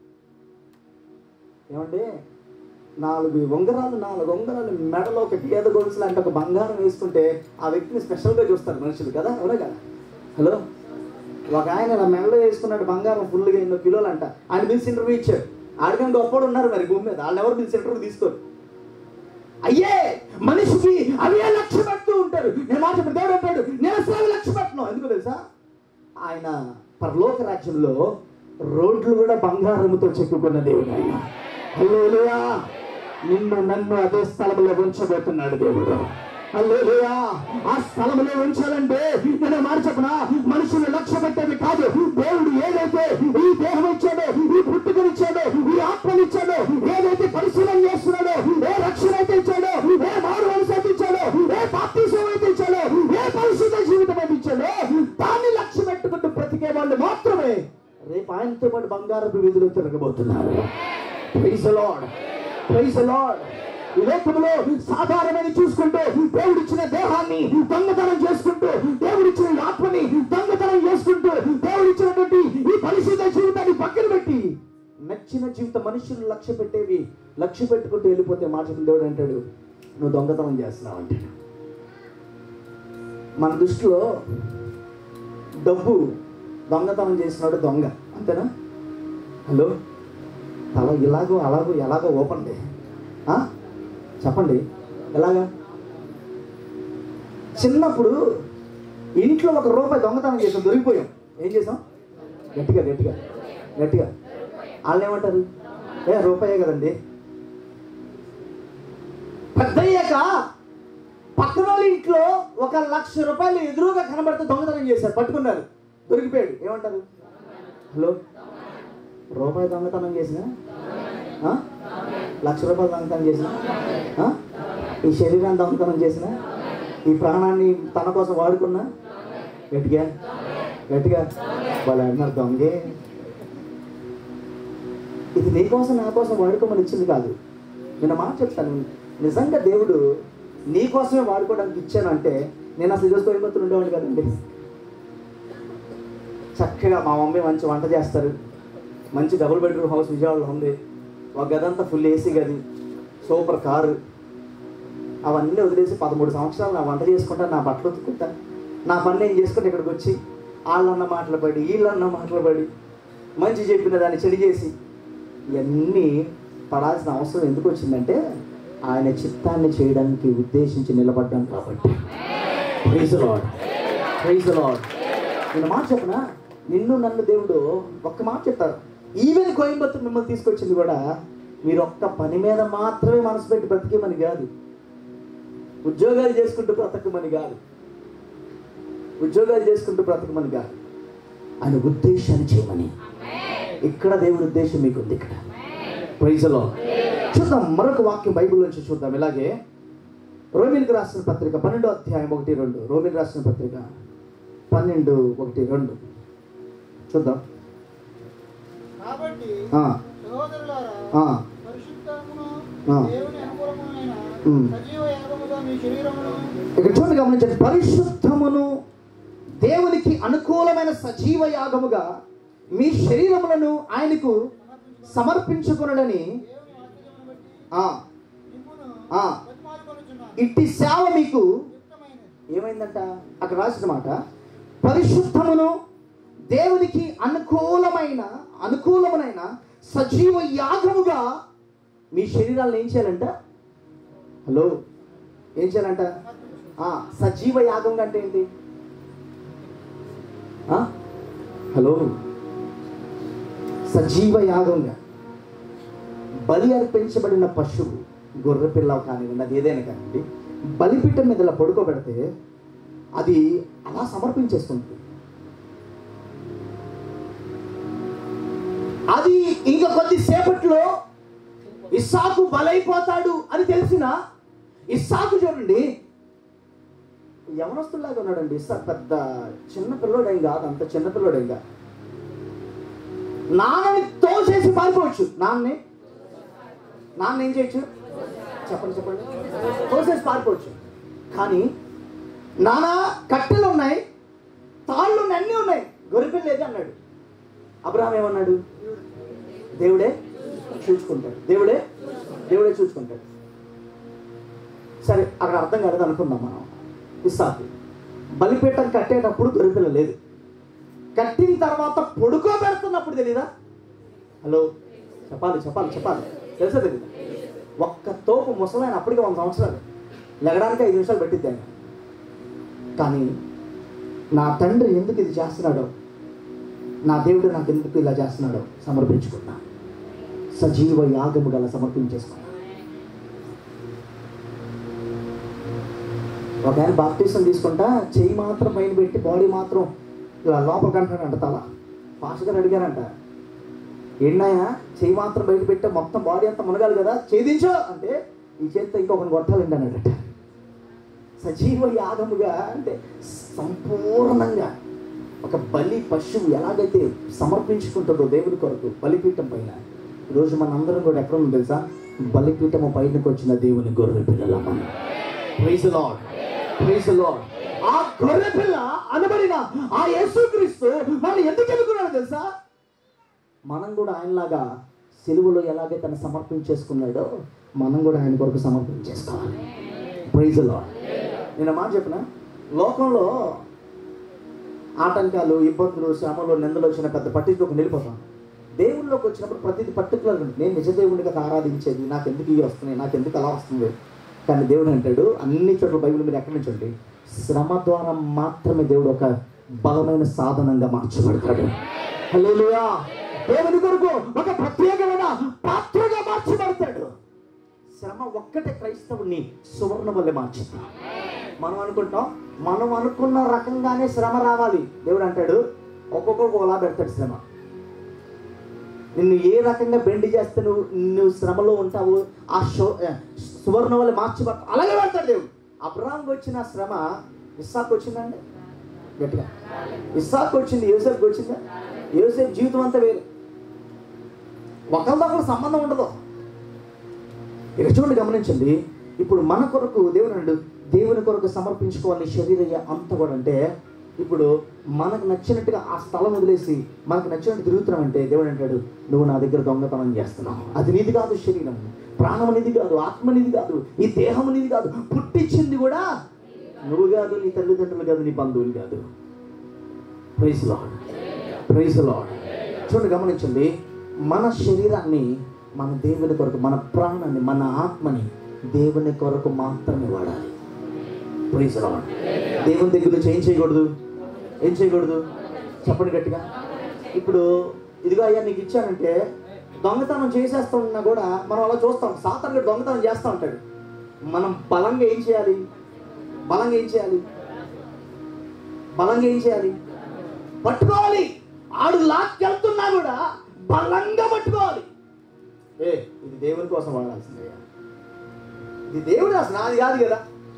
[SPEAKER 1] ఏమండి నాలుగు ఉంగరాలు నాలుగు ఉంగరాలు మెడలో ఒక పేద గొలుసులు అంటే ఒక బంగారం వేసుకుంటే ఆ వ్యక్తిని స్పెషల్గా చూస్తారు మనుషులు కదా ఎవరే కదా హలో ఒక ఆయన ఇలా మెడలో వేసుకున్నాడు బంగారం ఫుల్గా ఎన్నో కిలోలు అంట ఆయన పిలిచి ఇంటర్వ్యూ ఇచ్చారు ఆడికని గొప్పడు ఉన్నారు మరి భూమి మీద వాళ్ళు ఎవరు పిలిచి ఇంటర్వ్యూ తీసుకోరు అయ్యే మనిషికి అవే లక్ష్య పెడుతూ ఉంటారు నేను మాట చెప్పిన దేవుడు అంటాడు నేను అసలు లక్ష్య పెట్టను ఎందుకు తెలుసా ఆయన పరలోక రాజ్యంలో రోడ్లు కూడా బంగారముతో చెక్కుకున్న దేవుడు ఆయన హల్లెలూయా నిన్ను నన్ను అదే స్థలంలో ఉంచబోతున్నాడు దేవుడు హల్లెలూయా ఆ స్థలంలో ఉంచాలంటే నేను మాట చెప్పనా మనుషులు లక్ష్య పెట్టేది కాదు దేవుడు ఏదైతే ఈ దేహం ఇచ్చాడో ఈ పుట్టుకనిచ్చాడో ఈ ఆత్మనిచ్చాడో ఏదైతే పరిశీలన చేస్తున్నాడో ఏ రక్షణ అయితే ఇచ్చాడో ఏ మారు మనసు అయితే ఇచ్చాడో ఏ బాప్తిసం అయితే ఇచ్చాడో ఏ పరిశుద్ధ జీవితం అయితే ఇచ్చాడో దాన్ని లక్ష్య పెట్టుకుంటూ బ్రతికే వాళ్ళు మాత్రమే రేపు ఆయనతో పాటు బంగారపు వీధిలో తిరగబోతున్నారు ప్రైజ్ లార్డ్ ప్రైజ్ లార్డ్ ఈ లోకంలో సాధారణమైన చూసుకుంటూ దేవుడిచ్చిన దేహాన్ని దొంగతనం చేసుకుంటూ దేవుడిచ్చిన ఈ ఆత్మని దొంగతనం చేసుకుంటూ దేవుడిచ్చినటువంటి ఈ పరిశుద్ధ జీవితాన్ని పక్కన పెట్టి నచ్చిన జీవిత మనుషులు లక్ష్య పెట్టేవి లక్ష్య పెట్టుకుంటూ వెళ్ళిపోతే మాట చెప్పిన దేవుడు అంటాడు నువ్వు దొంగతనం చేస్తున్నావు అంటాడు మన దృష్టిలో డబ్బు దొంగతనం చేసినాడు దొంగ అంతేనా హలో తల ఇలాగో అలాగో ఎలాగో ఓపండి ఆ? చెప్పండి ఎలాగా చిన్నప్పుడు ఇంట్లో ఒక రూపాయి దొంగతనం చేసాం దొరికిపోయాం ఏం చేసాం గట్టిగా గట్టిగా గట్టిగా వాళ్ళు ఏమంటారు ఏ రూపాయే కదండి పెద్దయ్యాక పక్కన వాళ్ళ ఇంట్లో ఒక లక్ష రూపాయలు ఎదురుగా కనబడితే దొంగతనం చేశారు పట్టుకున్నారు దొరికిపోయాడు ఏమంటారు హలో రూపాయి దొంగతనం చేసిన లక్ష రూపాయలు దొంగతనం చేసిన ఆ? ఈ శరీరాన్ని దొంగతనం చేసిన ఈ ప్రాణాన్ని తన కోసం వాడుకున్నా గట్టిగా గట్టిగా వాళ్ళు అన్నారు దొంగే ఇది నీ కోసం నా కోసం వాడుకోమని ఇచ్చింది కాదు నేను మాట చెప్తాను నిజంగా దేవుడు నీ కోసమే వాడుకోవడానికి ఇచ్చానంటే నేను అసలు చూసుకోకపోతే ఉండేవాడిని కదండి చక్కగా మా మమ్మీ మంచి వంట చేస్తారు మంచి డబుల్ బెడ్రూమ్ హౌస్ విజయవాడలో ఉంది ఒక గదంతా ఫుల్ ఏసీ గది సూపర్ కారు అవన్నీ వదిలేసి పదమూడు సంవత్సరాలు నా వంట చేసుకుంటా నా బట్టలు ఉతుక్కుంటా నా పని నేను చేసుకుంటే ఇక్కడికి వచ్చి వాళ్ళన్న మాటలు పడి వీళ్ళన్న మాటలు పడి మంచి చెప్పిన దాన్ని చెడి చేసి ఇవన్నీ పడాల్సిన అవసరం ఎందుకు వచ్చిందంటే ఆయన చిత్తాన్ని చేయడానికి ఉద్దేశించి నిలబడ్డాం కాబట్టి ప్రైజ్ లాడ్ ప్రైజ్ లాడ్ నేను మాట చెప్పనా నిన్ను నన్ను దేవుడు ఒక్క మాట చెప్తారు ఈవెన్ కోయంబత్తూరు మిమ్మల్ని తీసుకొచ్చింది కూడా మీరు ఒక్క పని మీద మాత్రమే మనసు పెట్టి బ్రతికేమని కాదు ఉద్యోగాలు చేసుకుంటూ బ్రతకమని కాదు ఉద్యోగాలు చేసుకుంటూ బ్రతకమని కాదు ఆయన ఉద్దేశాన్ని చేయమని ఇక్కడ దేవుడి ఉద్దేశం మీకు ఉంది ఇక్కడ ప్రైజ్లో చూద్దాం మరొక వాక్యం బైబిల్ నుంచి చూద్దాం ఇలాగే రోమిన్కి రాసిన పత్రిక పన్నెండో అధ్యాయం ఒకటి రెండు రోమిన్ రాసిన పత్రిక పన్నెండు ఒకటి రెండు చూద్దాం
[SPEAKER 2] కాబట్టి
[SPEAKER 1] ఆ,
[SPEAKER 2] సహోదరులారా
[SPEAKER 1] ఆ,
[SPEAKER 2] పరిశుద్ధమును
[SPEAKER 1] ఆ.
[SPEAKER 2] దేవుని అనుకూలమైన
[SPEAKER 1] ఉమ్.
[SPEAKER 2] సజీవ యాగముగా మీ శరీరమును
[SPEAKER 1] ఇక్కడ చూడండి గమనించండి పరిశుద్ధమును దేవునికి అనుకూలమైన సజీవ యాగముగా మీ శరీరములను ఆయనకు సమర్పించుకునడని
[SPEAKER 2] దేవుని ఆశ్చర్యమును బట్టి
[SPEAKER 1] ఆ,
[SPEAKER 2] మిమ్మును
[SPEAKER 1] ఆ,
[SPEAKER 2] బతిమాలుకొనుచున్నాను.
[SPEAKER 1] ఇట్టి సేవ మీకు
[SPEAKER 2] యుక్తమైనది.
[SPEAKER 1] ఏమైందంట అక్కడ రాసిన మాట పరిశుద్ధమును దేవునికి అనుకూలమైన అనుకూలమైన సజీవ యాగముగా మీ శరీరాలను ఏం చేయాలంట హలో ఏం చేయాలంట ఆ, సజీవ యాగం అంటే ఏంటి ఆ? హలో సజీవ యాగంగా బలి అర్పించబడిన పశువు గొర్రె పిల్ల కానివ్వండి అది ఏదైనా కానివ్వండి బలిపీఠం మీద ఇలా పడుకోబెడితే అది అలా సమర్పించేస్తుంది అది ఇంకా కొద్దిసేపట్లో ఇస్సాకు బలైపోతాడు అని తెలిసిన ఇస్సాకు చూడండి యవనస్తులాగా ఉన్నాడండి ఇస్సాకు పెద్ద చిన్న పిల్లోడేం కాదు అంత చిన్న పిల్లోడేం కాదు నాన్నని తోసేసి పారిపోవచ్చు నాన్నని నాన్న ఏం చేయొచ్చు చెప్పండి చెప్పండి తోసేసి పారిపోవచ్చు కానీ నాన్న కట్టెలు ఉన్నాయి తాళ్ళు ఉన్నాయి, అన్నీ ఉన్నాయి గొరిపిల్ల లేదు అన్నాడు అబ్రహాం ఏమన్నాడు దేవుడే చూసుకుంటాడు దేవుడే దేవుడే చూసుకుంటాడు సరే అక్కడ అర్థం కాలేదు అనుకుందాం మనం ఇస్సాకు బలిపీఠం కట్టేటప్పుడు గొరిపిల్ల లేదు కట్టిన తర్వాత పొడుకోబెడుతున్నప్పుడు తెలీదా హలో చెప్పాలి చెప్పాలి చెప్పాలి తెలుసా తెలీదా ఒక్క తోపు ముసలాయన అప్పటికే వంద సంవత్సరాలు లెగడానికి ఐదు నిమిషాలు పెట్టిద్ది ఆయన కానీ నా తండ్రి ఎందుకు ఇది చేస్తున్నాడో నా దేవుడు నాకు ఎందుకు ఇలా చేస్తున్నాడో సమర్పించుకున్నా సజీవ యాగము గల సమర్పించేసుకున్నా ఒక ఆయన బాప్తీసం తీసుకుంటా చెయ్యి మాత్రం పైన పెట్టి బాడీ మాత్రం ఇలా లోపలికి అంటాడంట తల పాస్ గారు అడిగారంట ఏంటైనా చెయ్యి మాత్రం బయట పెట్టే మొత్తం బాడీ అంతా మునగాలి కదా ఛేదించో అంటే ఈ చేతితో ఇంకొకరిని కొట్టాలండి అన్నాడట సజీవ యాగముగా అంటే సంపూర్ణంగా ఒక బలి పశువు ఎలాగైతే సమర్పించుకుంటుందో దేవుడి కొరకు బలిపీఠం పైన ఈరోజు మనందరం కూడా ఎక్కడ ఉందో తెలుసా బలిపీఠము పైనకు వచ్చిన దేవుని గొర్రె పిల్లల మనం ప్రైజ్ లార్డ్ ప్రైజ్ లార్డ్ ఆ గొర్రె పిల్ల అనబడిన ఆ యేసుక్రీస్తు మనం ఎందుకు ఎన్నుకున్నాడు తెలుసా మనం కూడా ఆయనలాగా సెలువులో ఎలాగైతే తను సమర్పించేసుకున్నాడో మనం కూడా ఆయన కొరకు సమర్పించేసుకోవాలి ప్రైజ్ లార్డ్ నేను ఒక మాట చెప్పిన లోకంలో ఆటంకాలు ఇబ్బందులు శ్రమలు నిందలు వచ్చిన పెద్ద పట్టించుకోక వెళ్ళిపోతాం దేవుళ్ళలోకి వచ్చినప్పుడు ప్రతిదీ పర్టికులర్ నేను నిజ దేవుడిగా ఆరాధించేది నాకు ఎందుకు ఇవి వస్తున్నాయి నాకు ఎందుకు అలా వస్తుంది కానీ దేవుడు అంటాడు అన్ని చోట్ల బైబిల్ మీరు ఎక్కడి నుంచి ఉండి శ్రమ ద్వారా మాత్రమే దేవుడు ఒక బలమైన సాధనంగా మార్చబడతాడు హల్లెలూయా దేవుని కొరకు ఒక ప్రత్యేకమైన పాత్రగా మార్చబడతాడు శ్రమ ఒక్కటే క్రైస్తవుని సువర్ణ వల్లే మార్చింది మనం అనుకుంటాం మనం అనుకున్న రకంగానే శ్రమ రావాలి దేవుడు అంటాడు ఒక్కొక్కరికి ఒకలా పెడతాడు శ్రమ నిన్ను ఏ రకంగా బెండి చేస్తే నువ్వు నువ్వు శ్రమలో ఉంటావు ఆ షో ఆ, సువర్ణ వల్ల మార్చిబట్ట అలాగే పెడతాడు దేవుడు అబ్రాహాంకి వచ్చిన శ్రమ ఇస్సాకు వచ్చిందండి గట్టిగా ఇస్సాకు వచ్చింది యోసేపుకి వచ్చిందా యోసేపు జీవితం అంతా వేరు ఒకరితో ఒకరు సంబంధం ఉండదు ఇక చూడండి గమనించండి ఇప్పుడు మన కొరకు దేవుడు అన్నాడు దేవుని కొరకు సమర్పించుకోవాలి శరీరయ్య అంత కూడా అంటే ఇప్పుడు మనకు నచ్చినట్టుగా ఆ స్థలం వదిలేసి మనకు నచ్చినట్టు తిరుగుతున్నామంటే దేవుడు అంటాడు నువ్వు నా దగ్గర దొంగతనం చేస్తున్నావు అది నీది కాదు శరీరం ప్రాణం అనేది కాదు ఆత్మ అనేది కాదు ఈ దేహం అనేది కాదు పుట్టించింది కూడా నువ్వు కాదు నీ తల్లిదండ్రులు కాదు నీ బంధువులు కాదు ప్రైజ్ లాడ్ ప్రైజ్ లాడ్ చూడండి గమనించండి మన శరీరాన్ని మన దేవుని కొరకు మన ప్రాణాన్ని మన ఆత్మని దేవుని కొరకు మాత్రమే వాడాలి ప్రైజ్ లాడ్ దేవుని దగ్గర నుంచి ఏం చేయకూడదు ఏం చేయకూడదు చెప్పండి గట్టిగా ఇప్పుడు ఇదిగో అయ్యా నీకు ఇచ్చానంటే దొంగతనం చేసేస్తున్నా కూడా మనం అలా చూస్తాం సాతాను కూడా దొంగతనం చేస్తూ ఉంటాడు మనం బలంగా ఏం చేయాలి బలంగా ఏం చేయాలి బలంగా ఏం చేయాలి పట్టుకోవాలి ఆడు లాక్కెళ్తున్నా కూడా బలంగా పట్టుకోవాలి ఏ ఇది దేవుని కోసం వాడాల్సిందే ఇది దేవుడు అసలు నాది కాదు కదా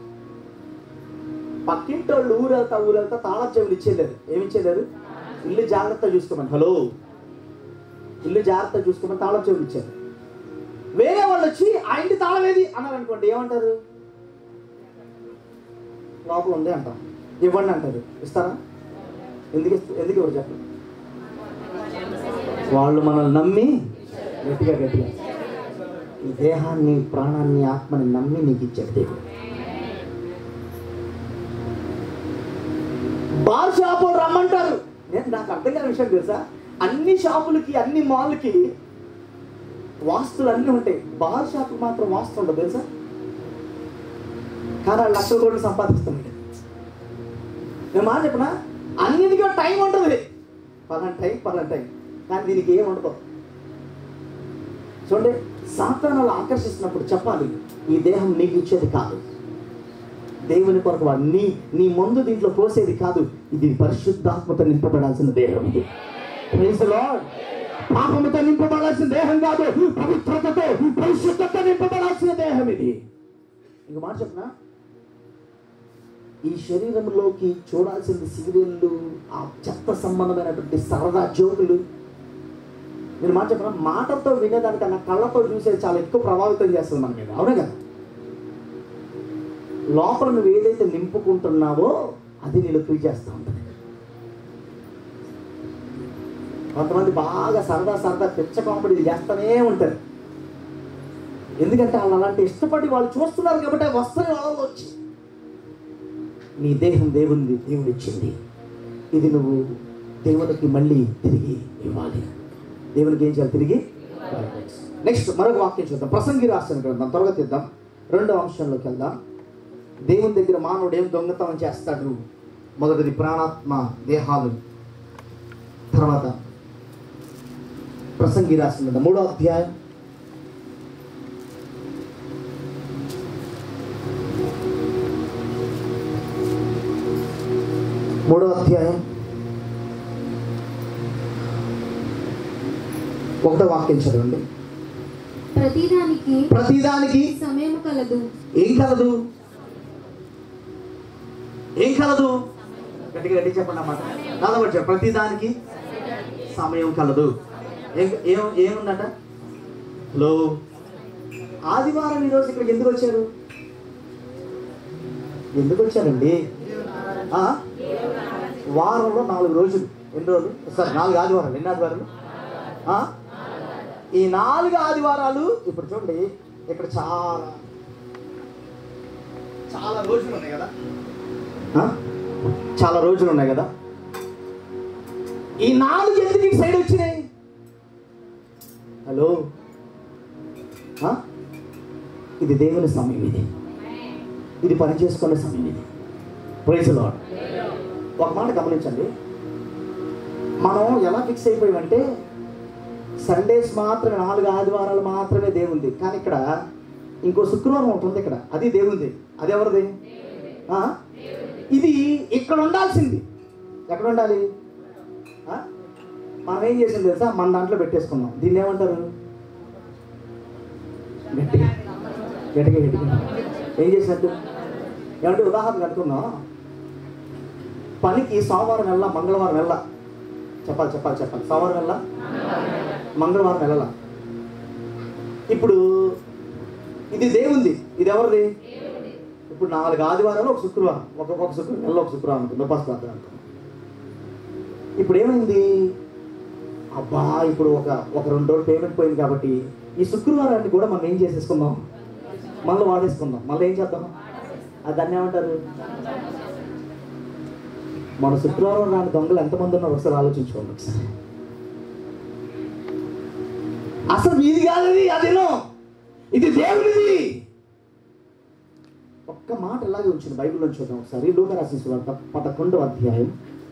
[SPEAKER 1] పక్కింటి వాళ్ళు ఊరెళ్తా ఊరెళ్తా తాళం చెవులు ఇచ్చేయలేరు ఏమి ఇచ్చేయలేరు ఇల్లు జాగ్రత్త చూసుకోమని హలో ఇల్లు జాగ్రత్త చూసుకోమని తాళం చెవులు ఇచ్చారు వేరే వాళ్ళు వచ్చి ఆ ఇంటి తాళం ఏది అన్నారు అనుకోండి ఏమంటారు లోపల ఉంది అంటాం ఇవ్వండి అంటారు ఇస్తారా ఎందుకు ఇస్త- ఎందుకు ఇవ్వరు చెప్పండి వాళ్ళు మనల్ని నమ్మి గట్టిగా గట్టిగా ఈ దేహాన్ని ప్రాణాన్ని ఆత్మని నమ్మి నీకు ఇచ్చాడు దేవుడు బార్ షాపు రమ్మంటారు నేను నాకు అర్థం కాని విషయం తెలుసా అన్ని షాపులకి అన్ని మాల్కి వాస్తులు అన్నీ ఉంటాయి బార్ షాప్ మాత్రం వాస్తు ఉండదు తెలుసా కానీ వాళ్ళు లక్షల కోట్లు సంపాదిస్తున్నాడు నేను మాట చెప్పనా అన్నిటికీ ఒక టైం ఉంటుంది పలానా టైం పలానా టైం కానీ దీనికి ఏం ఉండదు చూడండి సాతానాలు ఆకర్షిస్తున్నప్పుడు చెప్పాలి ఈ దేహం నీకు ఇచ్చేది కాదు దేవుని కొరకు వాడు నీ నీ ముందు దీంట్లో పోసేది కాదు ఇది పరిశుద్ధాత్మతో నింపబడాల్సిన దేహం ఇది Praise the Lord. పాపముతో నింపబడాల్సిన దేహం కాదు పవిత్రతతో పరిశుద్ధత నింపబడాల్సిన దేహం ఇది ఇంక మాట చెప్పనా ఈ శరీరంలోకి చూడాల్సిన సీరియళ్ళు ఆ చెత్త సంబంధమైనటువంటి సరదా జోకులు నేను మాట చెప్పిన మాటతో వినేదానికన్నా కళ్ళతో చూసేది చాలా ఎక్కువ ప్రభావితం చేస్తుంది మన మీద అవునే కదా లోపల నువ్వు ఏదైతే నింపుకుంటున్నావో అది నేను ఫీల్ చేస్తూ ఉంటుంది కొంతమంది బాగా సరదా సరదా పిచ్చ కామెడీ చేస్తూనే ఉంటారు ఎందుకంటే వాళ్ళు అలాంటి ఇష్టపడి వాళ్ళు చూస్తున్నారు కాబట్టి అవి వస్తాయి వాళ్ళలో వచ్చి నీ దేహం దేవుంది దేవుడు ఇచ్చింది ఇది నువ్వు దేవునికి మళ్ళీ తిరిగి ఇవ్వాలి దేవునికి ఏం చేయాలి తిరిగి నెక్స్ట్ మరొక వాక్యం చూద్దాం ప్రసంగి రాసిన గ్రంథం త్వరగా తీద్దాం రెండో అంశంలోకి వెళ్దాం దేవుని దగ్గర మానవుడు ఏం దొంగతనం చేస్తాడు మొదటిది ప్రాణాత్మ దేహాలు తర్వాత ప్రసంగి రాసిన గ్రంథం మూడో అధ్యాయం మూడో అధ్యాయం ఒకటో వాక్యం చదవండి
[SPEAKER 4] ప్రతిదానికి
[SPEAKER 1] ప్రతిదానికి
[SPEAKER 4] సమయం కలదు
[SPEAKER 1] ఏం కలదు ఏం కలదు గట్టిగా గట్టి చెప్పండి అన్నమాట కాదవచ్చు ప్రతిదానికి సమయం కలదు ఏం ఏం ఏముందట హలో ఆదివారం ఈరోజు ఇక్కడికి ఎందుకు వచ్చారు ఎందుకు వచ్చారండి ఆ? వారంలో నాలుగు రోజులు ఎన్ని రోజులు సార్ నాలుగు ఆదివారాలు ఎన్ని ఆదివారాలు ఆ? ఈ నాలుగు ఆదివారాలు ఇప్పుడు చూడండి ఇక్కడ చాలా చాలా రోజులు ఉన్నాయి కదా ఆ? చాలా రోజులు ఉన్నాయి కదా ఈ నాలుగు ఎందుకు ఈ సైడ్ వచ్చినాయి హలో ఆ? ఇది దేవుని సమయం ఇది ఇది పని చేసుకునే సమయం ఇది ప్రైజ్ లాడ్ ఒక మాట గమనించండి మనం ఎలా ఫిక్స్ అయిపోయామంటే సండేస్ మాత్రమే నాలుగు ఆదివారాలు మాత్రమే దేవుంది కానీ ఇక్కడ ఇంకో శుక్రవారం ఒకటి ఉంది ఇక్కడ అది దేవుంది అది ఎవరిది ఆ? ఇది ఇక్కడ ఉండాల్సింది ఎక్కడ ఉండాలి ఆ? మనం ఏం చేసింది తెలుసా మన దాంట్లో పెట్టేసుకున్నాం దీన్ని ఏమంటారు గట్టిగా గట్టిగా గట్టిగా ఏం చేసినట్టు ఏమంటే ఉదాహరణ కట్టుకున్నాం పనికి సోమవారం వెళ్ళా మంగళవారం వెళ్ళా చెప్పాలి చెప్పాలి చెప్పాలి సోమవారం వెళ్ళా మంగళవారం వెళ్ళాల ఇప్పుడు ఇది దేవుంది ఇది ఎవరిది ఇప్పుడు నాలుగు ఆదివారాలు ఒక శుక్రవారం ఒక ఒక శుక్రవారం నెలలో ఒక శుక్రవారం ఉంటుంది ఉపాస ప్రార్థన ఉంటుంది ఇప్పుడు ఏమైంది అబ్బా ఇప్పుడు ఒక ఒక రెండు రోజులు పేమెంట్ పోయింది కాబట్టి ఈ శుక్రవారాన్ని కూడా మనం ఏం చేసేసుకుందాం మళ్ళీ వాడేసుకుందాం మళ్ళీ ఏం చేద్దాం అది దాన్ని ఏమంటారు మన శుక్రవారం రాని దొంగలు ఎంతమంది ఉన్నారు ఒకసారి ఆలోచించుకోండి ఒకసారి అసలు మీది కాదది అదేనో ఇది దేవుడిది ఒక్క మాట ఇలాగే ఉంచింది బైబిల్లో చూద్దాం ఒకసారి లోక రాసిన సువార్త పదకొండవ అధ్యాయం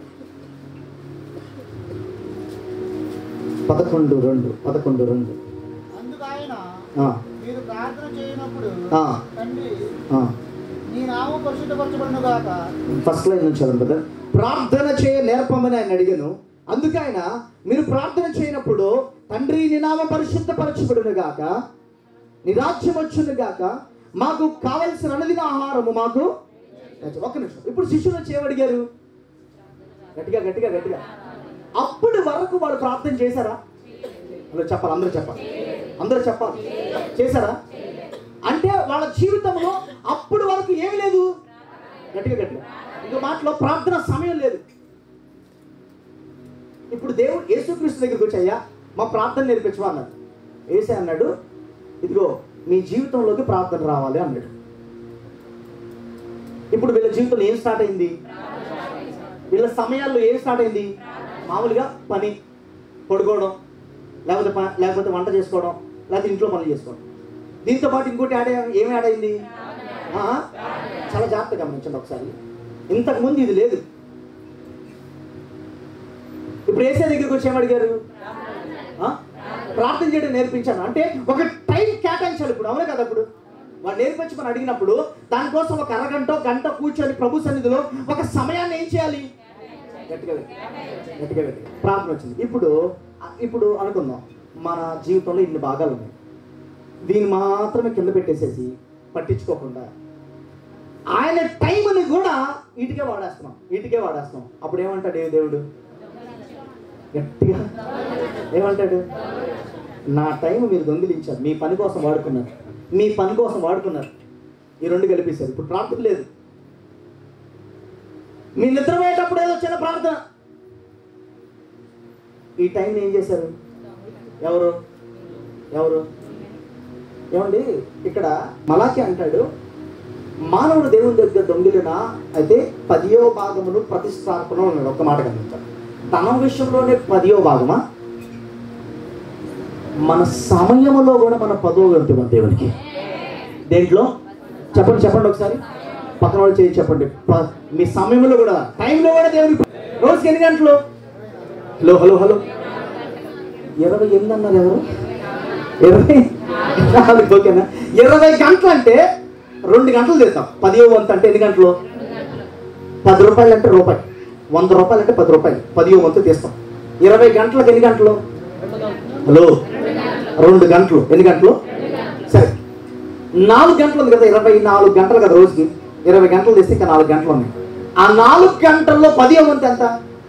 [SPEAKER 1] పదకొండు రెండు పదకొండు రెండు
[SPEAKER 2] అందుకు ఆయన
[SPEAKER 1] ఆ,
[SPEAKER 2] మీరు ప్రార్థన చేయనప్పుడు
[SPEAKER 1] ఆ,
[SPEAKER 2] తండ్రి
[SPEAKER 1] ఆ.
[SPEAKER 2] నీ నామం పరిశుద్ధపరచబడును గాక
[SPEAKER 1] ఫస్ట్ లైన్ నుంచి చదవండి brother. ప్రార్థన చేయ నేర్పమని ఆయన అడిగాను అందుకు ఆయన మీరు ప్రార్థన చేయనప్పుడు తండ్రి నీ నామ పరిశుద్ధపరచబడును గాక నీ రాజ్యం వచ్చును గాక మాకు కావలసిన అనుదిన ఆహారము మాకు ఒక్క నిమిషం ఇప్పుడు శిష్యులు వచ్చి ఏమడిగారు గట్టిగా గట్టిగా గట్టిగా అప్పుడు వరకు వాడు ప్రార్థన చేశారా అందరూ చెప్పాలి అందరూ చెప్పాలి అందరూ చెప్పాలి చేశారా అంటే వాళ్ళ జీవితంలో అప్పుడు వరకు ఏమి లేదు గట్టిగా గట్టిగా ఇంకో మాటలో ప్రార్థన సమయం లేదు ఇప్పుడు దేవుడు యేసుక్రీస్తు దగ్గరికి వచ్చి అయ్యా మా ప్రార్థన నేర్పించవా అన్నాడు ఏసే అన్నాడు ఇదిగో మీ జీవితంలోకి ప్రార్థన రావాలి అన్నాడు ఇప్పుడు వీళ్ళ జీవితంలో ఏం స్టార్ట్ అయింది వీళ్ళ సమయాల్లో ఏం స్టార్ట్ అయింది మామూలుగా పని పడుకోవడం లేకపోతే ప- లేకపోతే వంట చేసుకోవడం లేకపోతే ఇంట్లో పనులు చేసుకోవడం దీంతో పాటు ఇంకోటి యాడ్ అయ్యా- ఏమి యాడ్ అయింది ఆ? చాలా జాగ్రత్తగా గమనించండి ఒకసారి ఇంతకు ముందు ఇది లేదు ఇప్పుడు ఏసే దగ్గరికి వచ్చి ఏమడిగారు ఆ? ప్రార్థన చేయడం నేర్పించాను అంటే ఒక టైం కేటాయించాలి ఇప్పుడు అవునే కదా ఇప్పుడు వాడు నేర్పించమని అడిగినప్పుడు దానికోసం ఒక అరగంట గంట కూర్చొని ప్రభు సన్నిధిలో ఒక సమయాన్ని ఏం చేయాలి గట్టిగా పెట్టి. గట్టిగా పెట్టి. ప్రార్థన వచ్చింది ఇప్పుడు ఇప్పుడు అనుకుందాం మన జీవితంలో ఇన్ని భాగాలు ఉన్నాయి దీన్ని మాత్రమే కింద పెట్టేసేసి పట్టించుకోకుండా ఆయన టైంని కూడా వీటికే వాడేస్తున్నాం వీటికే వాడేస్తున్నాం అప్పుడు ఏమంటాడు ఏ దేవుడు గట్టిగా ఏమంటాడు నా టైం మీరు దొంగిలించారు మీ పని కోసం వాడుకున్నారు మీ పని కోసం వాడుకున్నారు ఈ రెండు కలిపేశారు ఇప్పుడు ప్రార్థన లేదు మీ నిద్రపోయేటప్పుడు ఏదో చిన్న ప్రార్థన ఈ టైం ఏం చేశారు ఎవరు ఎవరు ఏమండి ఇక్కడ మలాకి అంటాడు మానవుడు దేవుని దగ్గర దొంగిలిన అయితే పదియో భాగమును ప్రతిష్టాపన ఉన్నాడు ఒక్క మాట గమనించాడు తన విషయంలోనే పదియో భాగమా మన సమయంలో కూడా మన పదో వంతు మన దేవునికి దేంట్లో చెప్పండి చెప్పండి ఒకసారి పక్కన వాళ్ళు చేయి చెప్పండి ప- మీ సమయంలో కూడా టైంలో కూడా దేవునికి రోజుకి ఎన్ని గంటలు హలో హలో హలో ఇరవై ఎనిమిది అన్నారు ఎవరు ఇరవై నాలుగు ఓకేనా ఇరవై గంటలు అంటే రెండు గంటలు చేస్తాం పదిహేను వంతు అంటే ఎన్ని గంటలు పది రూపాయలు అంటే రూపాయి వంద రూపాయలు అంటే పది రూపాయలు పదిహేను వంతు తీస్తాం ఇరవై గంటలకు ఎన్ని గంటలు హలో రెండు గంటలు ఎన్ని గంటలు సరే నాలుగు గంటలు ఉంది కదా ఇరవై నాలుగు గంటలు కదా రోజుకి ఇరవై గంటలు తెస్తే ఇంకా నాలుగు గంటలు ఉన్నాయి ఆ నాలుగు గంటల్లో పదిహేను వంతు ఎంత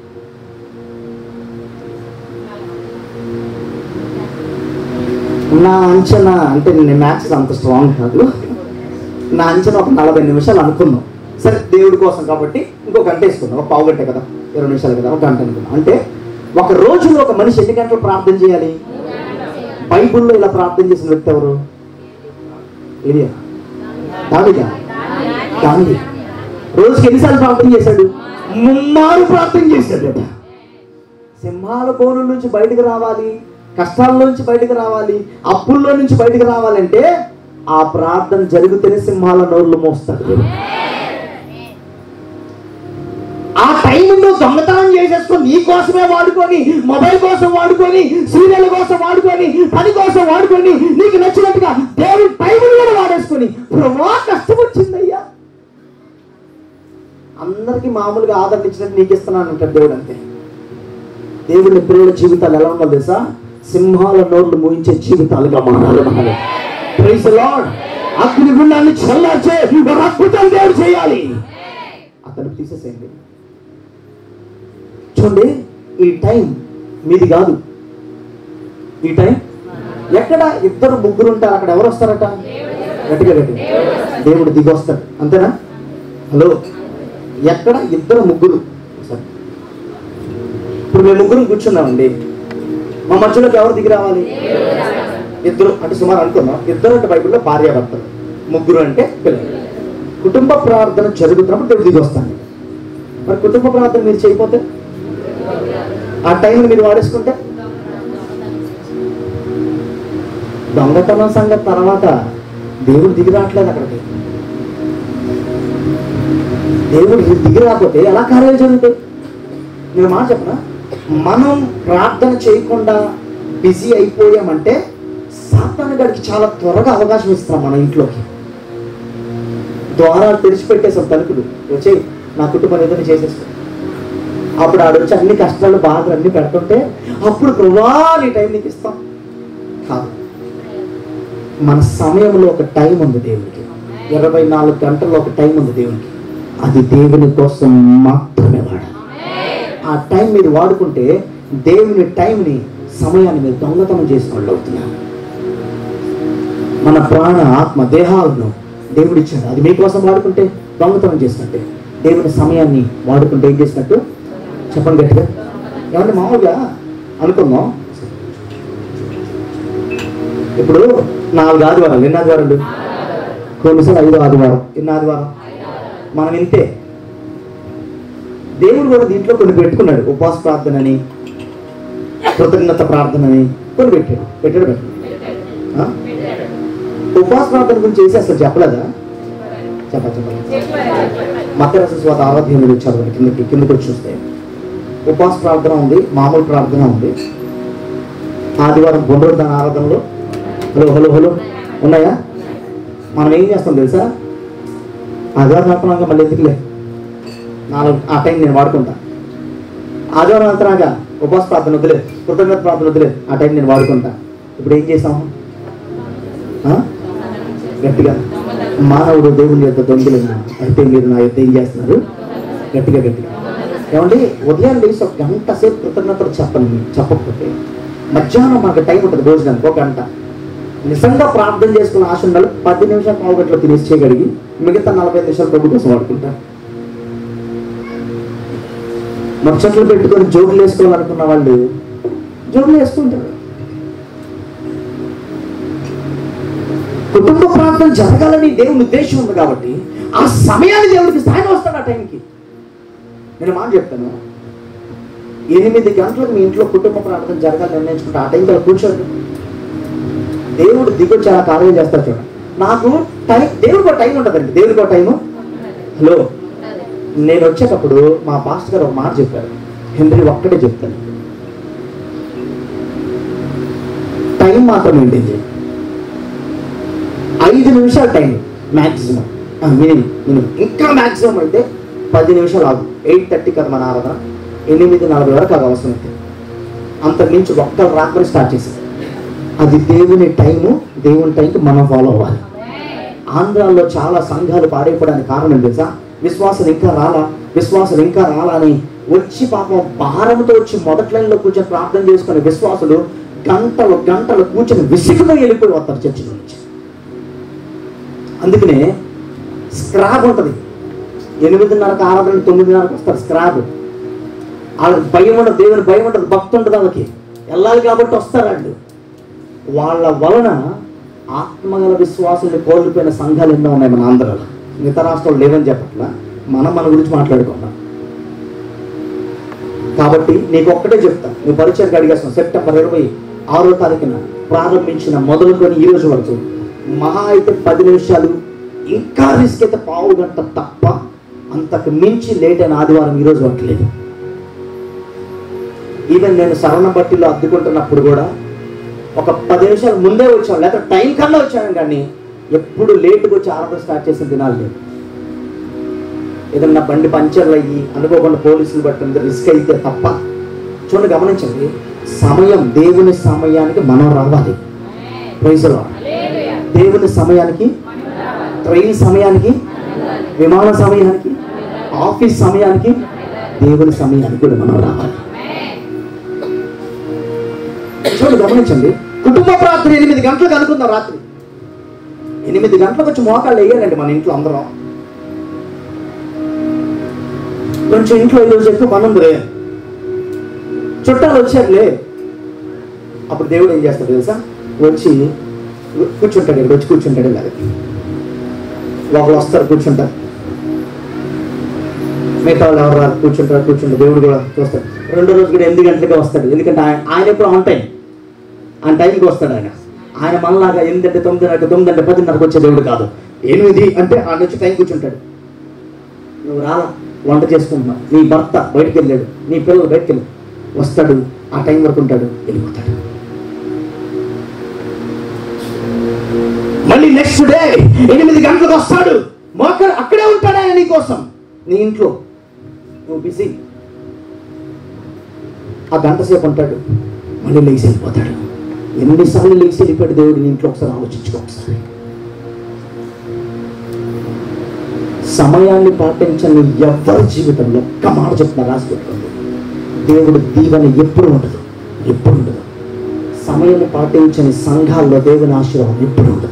[SPEAKER 1] నా అంచనా అంటే నేను మ్యాథ్స్ అంత స్ట్రాంగ్ కాదు నా అంచనా ఒక నలభై నిమిషాలు అనుకున్నాం సరే దేవుడి కోసం కాబట్టి ఇంకో గంట వేసుకున్నాం ఒక పావు గంట కదా ఇరవై నిమిషాలు కదా ఒక గంట అనుకున్నాం అంటే ఒక రోజులో ఒక మనిషి ఎన్ని గంటలు ప్రార్థన చేయాలి బైబిల్లో ఇలా ప్రార్థన చేసిన వ్యక్తి ఎవరు ఏరియా దావిదా దావిది రోజుకి ఎన్నిసార్లు ప్రార్థన చేశాడు ముమ్మారు ప్రార్థన చేశాడు అట సింహాల బోను నుంచి బయటకు రావాలి కష్టాల నుంచి బయటకు రావాలి అప్పుల్లో నుంచి బయటకు రావాలంటే ఆ ప్రార్థన జరిగితేనే సింహాల నోర్లు మోస్తాడు దేవుడు. ఆ టైంలో దొంగతనం చేసేసుకొని నీ కోసమే వాడుకొని మొబైల్ కోసం వాడుకొని సీరియల్ కోసం వాడుకొని పని కోసం వాడుకొని నీకు నచ్చినట్టుగా దేవుడి టైంని కూడా వాడేసుకొని ప్రభా కష్టం వచ్చిందయ్యా అందరికీ మామూలుగా ఆదరణ ఇచ్చినట్టు నీకు ఇస్తున్నాను అంటాడు దేవుడు అంతే దేవుడి పిల్లల జీవితాలు ఎలా ఉండాలి తెలుసా సింహాల నోర్లు మూయించే జీవితాలుగా మారాలి మనల్ని ప్రైజ్ లార్డ్ అగ్ని గుండాన్ని చల్లార్చే ఒక అద్భుతం దేవుడు చేయాలి అతను తీసేసేయండి చూడండి ఈ టైం మీది కాదు ఈ టైం ఎక్కడ ఇద్దరు ముగ్గురు ఉంటారు అక్కడ ఎవరు వస్తారట గట్టిగా గట్టి దేవుడు దిగి వస్తాడు అంతేనా హలో ఎక్కడ ఇద్దరు ముగ్గురు సరే ఇప్పుడు మేము ముగ్గురు కూర్చున్నామండి మా మధ్యలోకి ఎవరు దిగి రావాలి ఇద్దరు అంటే సుమారు అనుకున్నాం ఇద్దరు అంటే బైబిల్లో భార్య భర్తలు ముగ్గురు అంటే పిల్లలు కుటుంబ ప్రార్థన జరుగుతున్నప్పుడు దేవుడు దిగి వస్తాను మరి కుటుంబ ప్రార్థన మీరు చేయకపోతే ఆ టైంని మీరు వాడేసుకుంటే దొంగతనం సంగతి తర్వాత దేవుడు దిగి రావట్లేదు అక్కడికి దేవుడు దిగి రాకపోతే ఎలా కార్యాలు జరుగుతాయి నేను మాట చెప్పనా మనం ప్రార్థన చేయకుండా బిజీ అయిపోయామంటే సాతాను గడికి చాలా త్వరగా అవకాశం ఇస్తాం మన ఇంట్లోకి ద్వారాలు తెరిచిపెట్టేసాం తలుపులు వచ్చే నా కుటుంబం ఏదైనా చేసేస్తాం అప్పుడు ఆడు వచ్చి అన్ని కష్టాలు బాధలు అన్ని పెడుతుంటే అప్పుడు ప్రభా నీ టైం నీకు ఇస్తాం కాదు మన సమయంలో ఒక టైం ఉంది దేవునికి ఇరవై నాలుగు గంటల్లో ఒక టైం ఉంది దేవునికి అది దేవుని కోసం మాత్రమే వాడాలి ఆ టైం మీరు వాడుకుంటే దేవుని టైంని సమయాన్ని మీరు దొంగతనం చేసిన వాళ్ళు అవుతున్నారు మన ప్రాణ ఆత్మ దేహాలను దేవుడు ఇచ్చాడు అది మీకోసం వాడుకుంటే దొంగతనం చేసినట్టే దేవుని సమయాన్ని వాడుకుంటే ఏం చేసినట్టు చెప్పండి గట్టిగా ఏమంటే మామూలుగా అనుకుందాం ఇప్పుడు నాలుగు ఆదివారాలు ఎన్ని ఆదివారాలు కొన్నిసార్లు ఐదో ఆదివారం ఎన్ని ఆదివారం మనం ఇంతే దేవుడు కూడా దీంట్లో కొన్ని పెట్టుకున్నాడు ఉపవాస ప్రార్థన అని కృతజ్ఞత ప్రార్థన అని కొన్ని పెట్టాడు పెట్టాడు పెట్టాడు ఉపవాస ప్రార్థన గురించి చేసి అసలు చెప్పలేదా చెప్ప చెప్పలేదు మకర స్వాత ఆరాధ్యం మీరు చదవండి కిందకి కిందకి వచ్చి చూస్తే ఉపవాస ప్రార్థన ఉంది మామూలు ప్రార్థన ఉంది ఆదివారం పునరుద్ధరణ ఆరాధనలో హలో హలో హలో ఉన్నాయా మనం ఏం చేస్తాం తెలుసా ఆదివారం అంతనాక మళ్ళీ ఎందుకులే నాలుగు ఆ టైం నేను వాడుకుంటా ఆదివారం అంతనాక ఉపవాస ప్రార్థన వదిలే కృతజ్ఞత ప్రార్థన వదిలే ఆ టైం నేను వాడుకుంటా ఇప్పుడు ఏం చేసాము ఆ? గట్టిగా మానవుడు దేవుని యొక్క దొంగలిన అయితే మీరు నా యొక్క ఏం చేస్తున్నారు గట్టిగా గట్టిగా ఏమండి ఉదయం లేచి ఒక గంట సేపు కృతజ్ఞతలు చెప్పండి చెప్పకపోతే మధ్యాహ్నం మనకు టైం ఉంటుంది భోజనానికి ఒక గంట నిజంగా ప్రార్థన చేసుకున్న ఆశ ఉండాలి పది నిమిషాలు పావు గంటలో తినేసి చేయగలిగి మిగతా నలభై ఐదు నిమిషాలు ప్రభు కోసం వాడుకుంటారు ముచ్చట్లు పెట్టుకొని జోకులు వేసుకోవాలనుకున్న వాళ్ళు జోకులు వేసుకుంటారు కుటుంబ ప్రార్థన జరగాలని దేవుని ఉద్దేశం ఉంది కాబట్టి ఆ సమయాన్ని దేవుడికి స్థాయిలో వస్తాడు ఆ టైంకి నేను మాట చెప్తాను ఎనిమిది గంటలకు మీ ఇంట్లో కుటుంబ ప్రార్థన జరగాలని నిర్ణయించుకుంటే ఆ టైంకి అలా కూర్చోండి దేవుడు దిగొచ్చి ఆ కార్యం చేస్తాడు చూడండి నాకు టైం దేవుడికి ఒక టైం ఉంటుందండి దేవుడికి ఒక టైము హలో నేను వచ్చేటప్పుడు మా పాస్టర్ గారు ఒక మాట చెప్పారు హెన్రీ ఒక్కటే చెప్తాను టైం మాత్రం మెయింటైన్ చేయండి ఐదు నిమిషాలు టైం మ్యాక్సిమం మినిమం మినిమం ఇంకా మ్యాక్సిమం అయితే పది నిమిషాలు ఆగు ఎయిట్ థర్టీ కదా మన ఆరాధన ఎనిమిది నలభై వరకు అది అవసరం అయితే అంతకు మించి ఒక్కరు రాత్రి స్టార్ట్ చేసింది అది దేవుని టైము దేవుని టైంకి మనం ఫాలో అవ్వాలి ఆంధ్రాలో చాలా సంఘాలు పాడైపోవడానికి కారణం తెలుసా విశ్వాసం ఇంకా రాలా విశ్వాసం ఇంకా రాలా అని వచ్చి పాపం భారంతో వచ్చి మొదటి లైన్లో కూర్చొని ప్రార్థన చేసుకునే విశ్వాసులు గంటలు గంటలు కూర్చొని విసిగిపోయి వెళ్ళిపోయి వస్తారు చర్చి నుంచి అందుకనే స్క్రాబ్ ఉంటుంది ఎనిమిదిన్నరకు ఆరాధన తొమ్మిదిన్నరకు వస్తారు స్క్రాబ్ వాళ్ళకి భయం ఉండదు దేవుని భయం ఉండదు భక్తి ఉంటుంది వాళ్ళకి వెళ్ళాలి కాబట్టి వస్తారు వాళ్ళు వాళ్ళ వలన ఆత్మగల విశ్వాసాన్ని కోల్పోయిన సంఘాలు ఎన్నో ఉన్నాయి మన ఆంధ్రాలో మిగతా రాష్ట్రాలు లేవని చెప్పట్లా మనం మన గురించి మాట్లాడుకుందాం కాబట్టి నీకు ఒక్కటే చెప్తా నీ పరిచయం అడిగేస్తాను సెప్టెంబర్ ఇరవై ఆరో తారీఖున ప్రారంభించిన మొదలుకొని ఈ రోజు వరకు మహా అయితే పది నిమిషాలు ఇంకా రిస్క్ అయితే పావు గంట తప్ప అంతకు మించి లేట్ అయిన ఆదివారం ఈరోజు పట్టలేదు ఈవెన్ నేను సరణ బట్టిలో అద్దుకుంటున్నప్పుడు కూడా ఒక పది నిమిషాలు ముందే వచ్చాను లేకపోతే టైం కన్నా వచ్చాను కానీ ఎప్పుడు లేట్గా వచ్చి ఆరాధన స్టార్ట్ చేసిన దినాలు లేవు ఏదన్నా బండి పంచర్లు అయ్యి అనుకోకుండా పోలీసులు పట్టింది రిస్క్ అయితే తప్ప చూడండి గమనించండి సమయం దేవుని సమయానికి మనం రావాలి ప్రైజ్లో దేవుని సమయానికి ట్రైన్ సమయానికి విమాన సమయానికి ఆఫీస్ సమయానికి దేవుని సమయానికి కూడా మనం రావాలి చూడండి గమనించండి కుటుంబ ప్రార్థన ఎనిమిది గంటలకు అనుకుందాం రాత్రి ఎనిమిది గంటలకు వచ్చి మోకాళ్ళు వేయాలండి మన ఇంట్లో అందరం కొంచెం ఇంట్లో ఈరోజు ఎక్కువ పని ఉందిలే చుట్టాలు వచ్చారులే అప్పుడు దేవుడు ఏం చేస్తాడు తెలుసా వచ్చి కూర్చుంటాడు ఇక్కడ వచ్చి కూర్చుంటాడు ఇలాగ ఒకళ్ళు వస్తారు కూర్చుంటారు మిగతా వాళ్ళు ఎవరు రారు కూర్చుంటారు కూర్చుంటారు దేవుడు కూడా చూస్తాడు రెండో రోజు కూడా ఎనిమిది గంటలకే వస్తాడు ఎందుకంటే ఆయన ఆయన ఎప్పుడు ఆన్ టైం ఆయన టైంకి వస్తాడు ఆయన ఆయన మనలాగా ఎనిమిది అంటే తొమ్మిదిన్నరకు తొమ్మిది అంటే పదిన్నరకు వచ్చే దేవుడు కాదు ఎనిమిది అంటే ఆయన వచ్చి టైం కూర్చుంటాడు నువ్వు రాలా వంట చేసుకుంటున్నావు నీ భర్త బయటికి వెళ్ళాడు నీ పిల్లలు బయటికి వెళ్ళాడు వస్తాడు ఆ టైం వరకు ఉంటాడు వెళ్ళిపోతాడు మళ్ళీ నెక్స్ట్ డే ఎనిమిది గంటలకు వస్తాడు మోక అక్కడే ఉంటాడు ఆయన నీ కోసం నీ ఇంట్లో నువ్వు బిజీ ఆ గంట సేపు ఉంటాడు మళ్ళీ లేచి వెళ్ళిపోతాడు ఎన్నిసార్లు లేచి వెళ్ళిపోయాడు దేవుడు నీ ఇంట్లో ఒకసారి ఆలోచించుకో ఒకసారి సమయాన్ని పాటించని ఎవరి జీవితంలో ఒక్క మాట చెప్తున్నా రాసి పెట్టుకోండి దేవుడు దీవెన ఎప్పుడు ఉండదు ఎప్పుడు ఉండదు సమయం పాటించని సంఘాల్లో దేవుని ఆశీర్వాదం ఎప్పుడు ఉండదు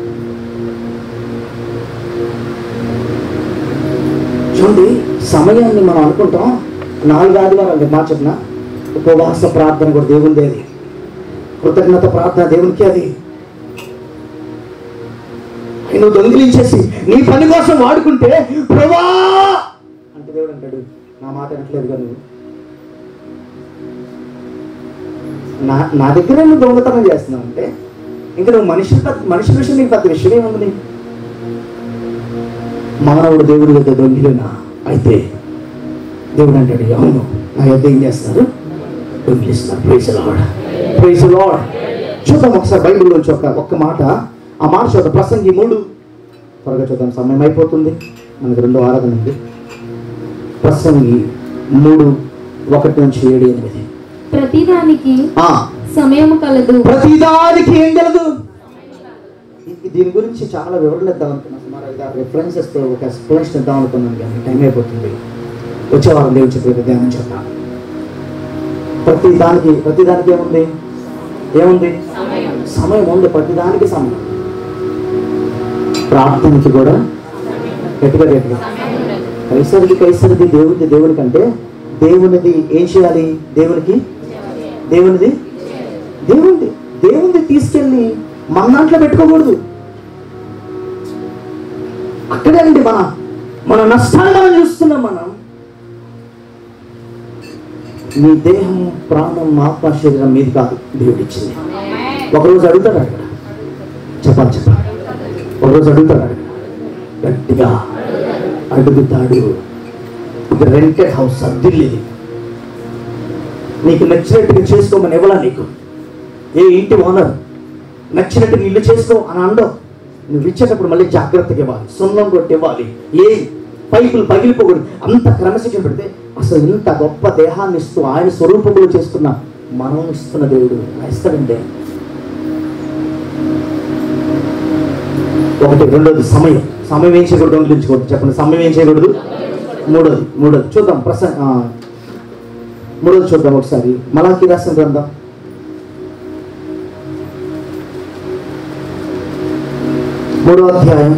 [SPEAKER 1] చూడండి సమయాన్ని మనం అనుకుంటాం నాలుగు ఆదివారాలు మాట చెప్పిన ఉపవాస ప్రార్థన కూడా దేవునిదే అది కృతజ్ఞత ప్రార్థన దేవునికి అది నువ్వు దొంగిలించేసి నీ పని కోసం వాడుకుంటే ప్రభా అంటే దేవుడు అంటాడు నా మాట అనట్లేదు కదా నువ్వు నా నా దగ్గర నువ్వు దొంగతనం చేస్తున్నావు అంటే ఇంకా నువ్వు మనిషి పెద్ద- మనిషి విషయం నీకు పెద్ద విషయం ఏముంది మానవుడు దేవుడి యొక్క దొంగిలినా అయితే దేవుడు అంటాడు అవును నా యొద్ద ఏం చేస్తారు దొంగిలిస్తున్నారు ప్రైజ్ లాడ్ ప్రైజ్ లాడ్ చూద్దాం ఒకసారి బైబిల్ నుంచి ఒక ఒక్క మాట ఆ మాట చూద్దాం ప్రసంగి మూడు త్వరగా చూద్దాం సమయం అయిపోతుంది మనకు రెండు ఆరాధన ఉంది ప్రసంగి మూడు ఒకటి నుంచి ఏడు ఎనిమిది
[SPEAKER 4] ప్రతిదానికి
[SPEAKER 1] ఆ,
[SPEAKER 4] సమయము కలదు
[SPEAKER 1] ప్రతిదానికి ఏం కలదు ఈ- దీని గురించి చాలా వివరణ ఇద్దాం అనుకున్నాను సుమారు ఐదు ఆరు రెఫరెన్సెస్తో ఒక ఎక్స్ప్లెనేషన్ ఇద్దాం అనుకున్నాను కానీ టైం అయిపోతుంది వచ్చే వారం దేవుడు చెప్పే ధ్యానం చెప్తాను ప్రతి దానికి ప్రతి దానికి ఏముంది ఏముంది సమయం ఉంది ప్రతి దానికి సమయం ప్రార్థనకి కూడా గట్టిగా గట్టిగా కైసరికి కైసరిది దేవుడిది దేవునికి అంటే దేవునిది ఏం చేయాలి దేవునికి దేవునిది దేవునిది దేవునిది తీసుకెళ్ళి మన దాంట్లో పెట్టుకోకూడదు అక్కడే అండి మన మన నష్టాలు మనం చూస్తున్నాం మనం మీ దేహం ప్రాణం ఆత్మ శరీరం మీది కాదు దేవుడు ఇచ్చింది ఒకరోజు అడుగుతాడు అక్కడ చెప్పాలి చెప్పాలి ఒకరోజు అడుగుతాడు అక్కడ గట్టిగా అడుగుతాడు ఇది రెంటెడ్ హౌస్ అద్దిల్లు ఇది నీకు నచ్చినట్టుగా చేసుకోమని ఇవ్వాలా నీకు ఏ ఇంటి ఓనర్ నచ్చినట్టుగా ఇల్లు చేసుకో అని అండవు నువ్వు ఇచ్చేటప్పుడు మళ్ళీ జాగ్రత్తగా ఇవ్వాలి సున్నం కొట్టి ఇవ్వాలి ఏ పైపులు పగిలిపోకూడదు అంత క్రమశిక్షణ పెడితే అసలు ఇంత గొప్ప దేహాన్ని ఇస్తూ ఆయన స్వరూపములు చేస్తున్న మనం ఇస్తున్న దేవుడు ఇస్తాడండి ఒకటి రెండోది సమయం సమయం ఏం చేయకూడదు దొంగిలించకూడదు చెప్పండి సమయం ఏం చేయకూడదు మూడోది మూడోది చూద్దాం ప్రస ఆ, మూడోది చూద్దాం ఒకసారి మలాకి రాసిన గ్రంథం మూడో అధ్యాయం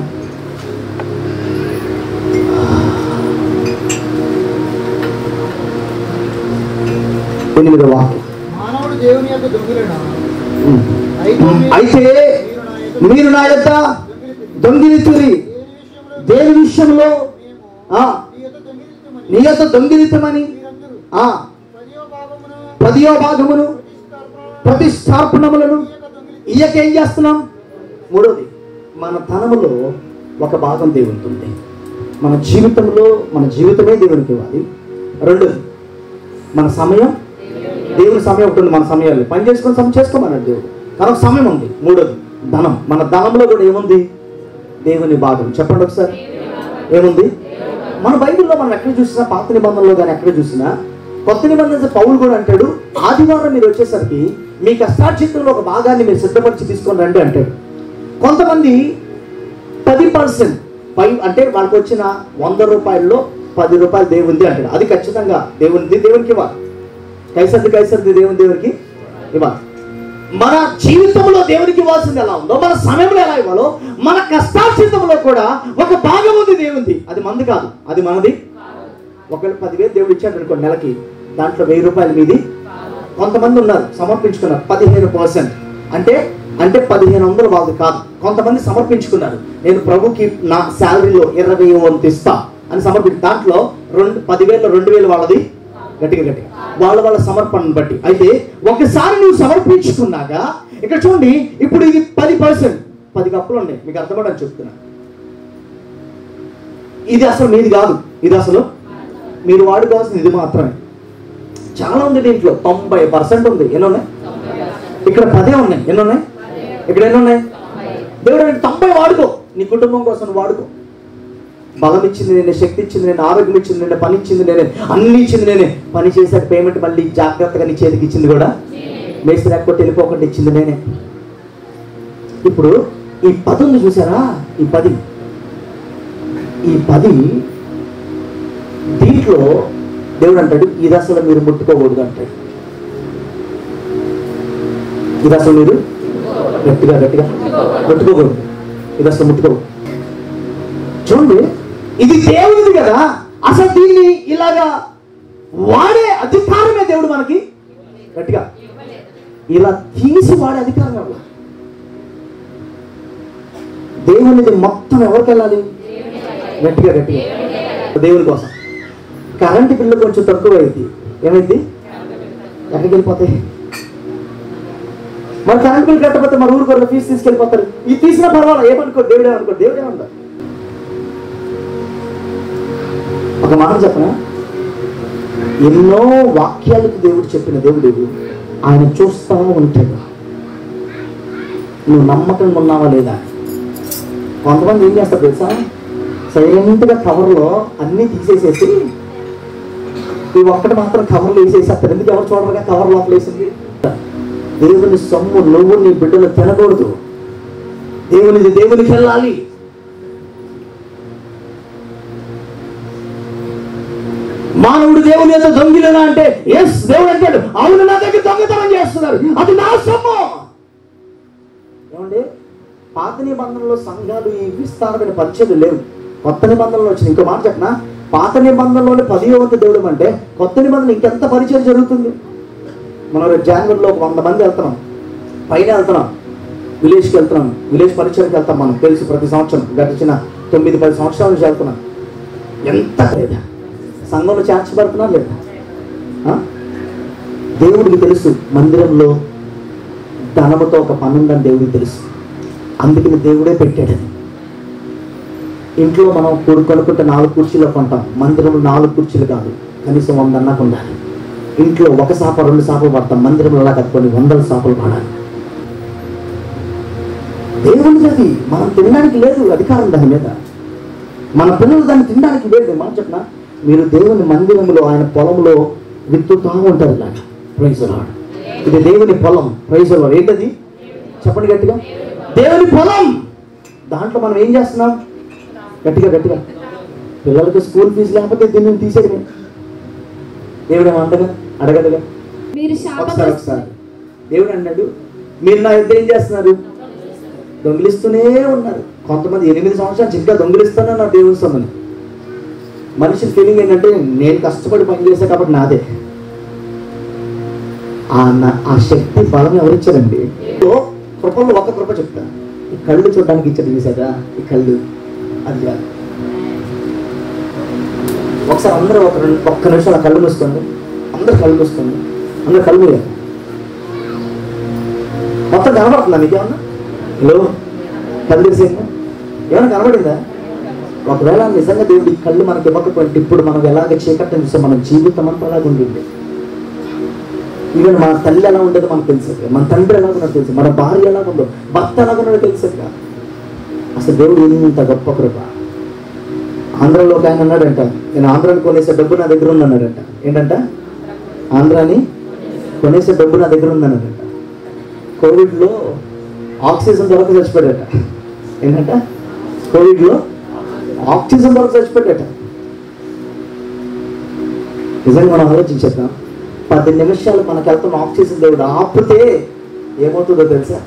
[SPEAKER 1] ఎనిమిదో వాక్యం
[SPEAKER 2] మానవుడు దేవుని యొక్క దొంగిలిన
[SPEAKER 1] ఉమ్.
[SPEAKER 2] అయితే మీరు-
[SPEAKER 1] అయితే మీరు నా యొక్క దొంగిలితురి
[SPEAKER 2] దేని విషయంలో
[SPEAKER 1] దేని విషయంలో
[SPEAKER 2] మేము
[SPEAKER 1] ఆ,
[SPEAKER 2] నీ యొక్క దొంగిలించమని
[SPEAKER 1] నీ యొక్క దొంగిలితమని
[SPEAKER 2] మీరందరూ
[SPEAKER 1] ఆ
[SPEAKER 2] పదియో భాగమున
[SPEAKER 1] పదియో భాగమును
[SPEAKER 2] ప్రతిష్టార్పణ
[SPEAKER 1] ప్రతిష్టార్పణములను
[SPEAKER 2] నీ యొక్క దొంగిలి
[SPEAKER 1] ఇయ్యక ఏం చేస్తున్నాం మూడోది మన ధనములో ఒక భాగం దేవునికి ఉంది మన జీవితంలో మన జీవితమే దేవునికి ఇవ్వాలి రెండోది మన సమయం దేవుని సమయం ఒకటి ఉంది మన సమయాలు పని చేసుకొని సమయం చేసుకోమన్నాడు దేవుడు కానీ ఒక సమయం ఉంది మూడోది ధనం మన ధనంలో కూడా ఏముంది దేవుని భాగం చెప్పండి ఒకసారి ఏముంది మన బైబిల్లో మనం ఎక్కడ చూసినా పాత నిబంధనలో కానీ ఎక్కడ చూసినా కొత్త నిబంధన పౌలు కూడా అంటాడు ఆదివారం మీరు వచ్చేసరికి మీ కష్టార్జితంలో ఒక భాగాన్ని మీరు సిద్ధపరిచి తీసుకొని రండి అంటాడు కొంతమంది పది పర్సెంట్ పై అంటే వాళ్ళకి వచ్చిన వంద రూపాయల్లో పది రూపాయలు దేవుంది అంటాడు అది ఖచ్చితంగా దేవునిది దేవునికి ఇవ్వాలి కైసరిది కైసరిది దేవుని దేవునికి ఇవ్వాలి మన జీవితంలో దేవునికి ఇవ్వాల్సింది ఎలా ఉందో మన సమయంలో ఎలా ఇవ్వాలో మన కష్టార్జితంలో కూడా ఒక భాగం ఉంది దేవుంది అది మంది కాదు అది మనది ఒకవేళ పదివేలు దేవుడు ఇచ్చాడు అనుకో నెలకి దాంట్లో వెయ్యి రూపాయలు మీది కొంతమంది ఉన్నారు సమర్పించుకున్నారు పదిహేను పర్సెంట్ అంటే అంటే పదిహేను వందలు వాళ్ళది కాదు కొంతమంది సమర్పించుకున్నారు నేను ప్రభుకి నా శాలరీలో ఇరవై వంతు ఇస్తా అని సమర్పించి దాంట్లో రెండు పదివేలు రెండు వేలు వాళ్ళది గట్టిగా గట్టిగా వాళ్ళ వాళ్ళ సమర్పణను బట్టి అయితే ఒకసారి నువ్వు సమర్పించుకున్నాక ఇక్కడ చూడండి ఇప్పుడు ఇది పది పర్సెంట్ పది కప్పులు ఉన్నాయి మీకు అర్థమని చెప్తున్నా ఇది అసలు మీది కాదు ఇది అసలు మీరు వాడుకోవాల్సింది ఇది మాత్రమే చాలా ఉంది దీంట్లో తొంభై పర్సెంట్ ఉంది ఎన్ని ఉన్నాయి ఇక్కడ పదే ఉన్నాయి ఎన్ని ఉన్నాయి ఇక్కడ ఎన్ని ఉన్నాయి దేవుడు అంటే తొంభై వాడుకో నీ కుటుంబం కోసం నువ్వు వాడుకో బలం ఇచ్చింది నేనే శక్తి ఇచ్చింది నేను ఆరోగ్యం ఇచ్చింది నేనే పని ఇచ్చింది నేనే అన్ని ఇచ్చింది నేనే పని చేశాక పేమెంట్ మళ్ళీ జాగ్రత్తగా నీ చేతికి ఇచ్చింది కూడా మేస్త్రి ఎక్కొట్టి వెళ్ళిపోకుండా ఇచ్చింది నేనే ఇప్పుడు ఈ పది ఉంది చూసారా ఈ పది ఈ పది దీంట్లో దేవుడు అంటాడు ఇది అసలు మీరు ముట్టుకోకూడదు అంటాడు ఇది అసలు మీరు గట్టిగా గట్టిగా ముట్టుకోకూడదు ఇది అసలు ముట్టుకోకూడదు చూడండి ఇది దేవుడిది కదా అసలు దీన్ని ఇలాగా వాడే అధికారమే దేవుడు మనకి గట్టిగా ఇలా తీసి వాడే అధికారం ఎవరు దేవునిది మొత్తం ఎవరికి వెళ్ళాలి గట్టిగా గట్టిగా దేవుని కోసం కరెంట్ బిల్లు కొంచెం తక్కువ అయింది ఏమైంది ఎక్కడికి వెళ్ళిపోతాయి మరి కరెంట్ బిల్ కట్టకపోతే మన ఊరు కూడా ఫీజు తీసుకెళ్ళిపోతారు ఇది తీసినా పర్వాలేదు ఏమనుకో దేవుడే అనుకో దేవుడే ఉందా ఒక మాట చెప్పనా ఎన్నో వాక్యాలకు దేవుడు చెప్పిన దేవుడు ఆయన చూస్తా ఉంటాడు నువ్వు నమ్మకంగా ఉన్నావా లేదా కొంతమంది ఏం చేస్తారు తెలుసా సైలెంట్గా కవర్లో అన్నీ తీసేసేసి ఈ ఒక్కటి మాత్రం కవర్లో వేసేసి అక్కడ ఎందుకు ఎవరు చూడరుగా కవర్ లోపల వేసింది దేవుని సొమ్ము నువ్వు నీ బిడ్డలు తినకూడదు దేవునిది దేవునికి వెళ్ళాలి మానవుడు దేవుని యొక్క దొంగిలనా అంటే ఎస్ దేవుడు అంటాడు అవును నా దగ్గర దొంగతనం చేస్తున్నారు అది నా సొమ్ము ఏమండి పాత నిబంధనలో సంఘాలు ఈ విస్తారమైన పరిచయలు లేవు కొత్త నిబంధనలో వచ్చింది ఇంకో మాట చెప్పనా పాత నిబంధనలోనే పదియో వంతు దేవుడు అంటే కొత్త నిబంధన ఇంకెంత పరిచయం జరుగుతుంది మనం రేపు జనవరిలో ఒక వంద మంది వెళ్తున్నాం పైన వెళ్తున్నాం విలేజ్కి వెళ్తున్నాం విలేజ్ పరిచయకి వెళ్తాం మనం తెలుసు ప్రతి సంవత్సరం గడిచిన తొమ్మిది పది సంవత్సరాల నుంచి వెళ్తున్నాం ఎంత లేదా సంఘంలో చేర్చబడుతున్నా లేదా ఆ? దేవుడికి తెలుసు మందిరంలో ధనముతో ఒక పని ఉందని దేవుడికి తెలుసు అందుకని దేవుడే పెట్టాడు అది. ఇంట్లో మనం కూడు కొనుక్కుంటే నాలుగు కుర్చీలు కొంటాం మందిరంలో నాలుగు కుర్చీలు కాదు కనీసం వంద అన్నాకు ఉండాలి ఇంట్లో ఒక సాప రెండు సాపలు పడతాం మందిరంలో అలా కట్టుకొని వందల సాపలు పడాలి దేవుడిది అది మనం తినడానికి లేదు అధికారం దాని మీద మన పిల్లలు దాన్ని తినడానికి లేదు మనం చెప్పిన మీరు దేవుని మందిరంలో ఆయన పొలంలో విత్తుతా ఉంటారు ఇలాగ ప్రైజ్ లాడ్ ఇది దేవుని పొలం ప్రైజ్ లాడ్ ఏంటది చెప్పండి గట్టిగా దేవుని పొలం దాంట్లో మనం ఏం చేస్తున్నాం గట్టిగా గట్టిగా పిల్లలకి స్కూల్ ఫీజు లేకపోతే దీన్ని తీసేయడమే దేవుడు ఏమంటగా అడగడగా
[SPEAKER 4] మీరు
[SPEAKER 1] ఒకసారి
[SPEAKER 4] శాపగ్రస్త
[SPEAKER 1] ఒకసారి దేవుడు అన్నాడు మీరు నా యుద్ధం ఏం చేస్తున్నారు దొంగిలిస్తూనే ఉన్నారు కొంతమంది ఎనిమిది సంవత్సరాలు ఇంకా దొంగిలిస్తూనే ఉన్నారు దేవుని సొమ్మని మనిషి ఫీలింగ్ ఏంటంటే నేను కష్టపడి పని చేశా కాబట్టి నాదే ఆ నా- ఆ శక్తి బలం ఎవరిచ్చారండి ఓ, కృపలో ఒక కృప చెప్తా ఈ కళ్ళు చూడడానికి ఇచ్చాడు చూసారా ఈ కళ్ళు అది కాదు ఒకసారి అందరూ ఒక రెండు ఒక్క నిమిషం ఆ కళ్ళు మూసుకోండి అందరు కళ్ళు మూసుకోండి అందరు కళ్ళు మూయాలి మొత్తం కనబడుతుందా మీకు ఏమన్నా హలో కళ్ళు తెరిసేయండి ఏమన్నా కనబడిందా ఒకవేళ నిజంగా దేవుడి కళ్ళు మనకి ఇవ్వకపోతే ఇప్పుడు మనం ఎలాగ చీకట్టని చూస్తే మన జీవితం అంతా అలాగ ఉంటుంది ఈవెన్ మన తల్లి ఎలా ఉండేదో మనకు తెలుసు మన తండ్రి ఎలా ఉన్నాడో తెలుసు మన భార్య ఎలా ఉందో భర్త ఎలా ఉన్నాడో తెలుసు అసలు దేవుడు ఇంత గొప్ప కృప ఆంధ్రలో ఒక ఆయన అన్నాడంట నేను ఆంధ్రాని కొనేసే డబ్బు నా దగ్గర ఉంది అన్నాడంట ఏంటంట ఆంధ్రాని కొనేసే డబ్బు నా దగ్గర ఉంది అన్నాడంట కోవిడ్లో ఆక్సిజన్ దొరక చచ్చిపోయాడట ఏంటంట కోవిడ్లో ఆక్సిజన్ దొరక చచ్చిపోయాడట నిజంగా మనం ఆలోచించేద్దాం పది నిమిషాలు మనకు వెళ్తున్న ఆక్సిజన్ దేవుడు ఆపితే ఏమవుతుందో తెలుసా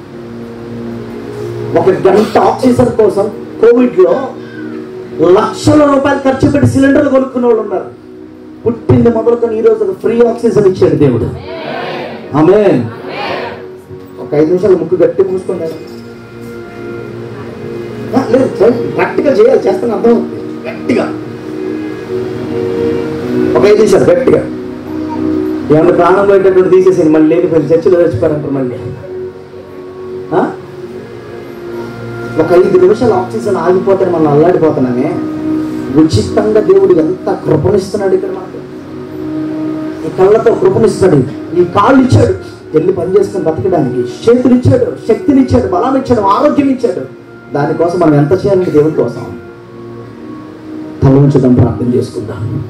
[SPEAKER 1] ఒక గంట ఆక్సిజన్ కోసం కోవిడ్లో లక్షల రూపాయలు ఖర్చు పెట్టి సిలిండర్లు కొనుక్కున్న వాళ్ళు ఉన్నారు పుట్టింది మొదలుకొని ఈ రోజు ఫ్రీ ఆక్సిజన్ ఇచ్చాడు దేవుడు ఆమె ఒక ఐదు నిమిషాలు ముక్కు గట్టి మూసుకోండి ఆ, లేదు ప్రాక్టికల్ చేయాలి చేస్తాను అర్థం అవుతుంది. గట్టిగా ఒక ఐదు నిమిషాలు గట్టిగా ఏమన్నా ప్రాణం పోయేటటువంటి తీసేసింది మళ్ళీ లేని పోయి చర్చిలో చచ్చిపోయారంటారు మళ్ళీ ఆ? ఒక ఐదు నిమిషాలు ఆక్సిజన్ ఆగిపోతే మనం అల్లాడిపోతున్నామే ఉచితంగా దేవుడు ఎంత కృపనిస్తున్నాడు ఇక్కడ మనకు ఈ కళ్ళతో కృపనిస్తున్నాడు ఈ కాళ్ళు ఇచ్చాడు వెళ్ళి పని చేసుకొని బతకడానికి చేతులు ఇచ్చాడు శక్తిని ఇచ్చాడు బలం ఇచ్చాడు ఆరోగ్యం ఇచ్చాడు దానికోసం మనం ఎంత చేయాలంటే దేవుని కోసం తల ఉంచుదాం ప్రార్థన చేసుకుందాం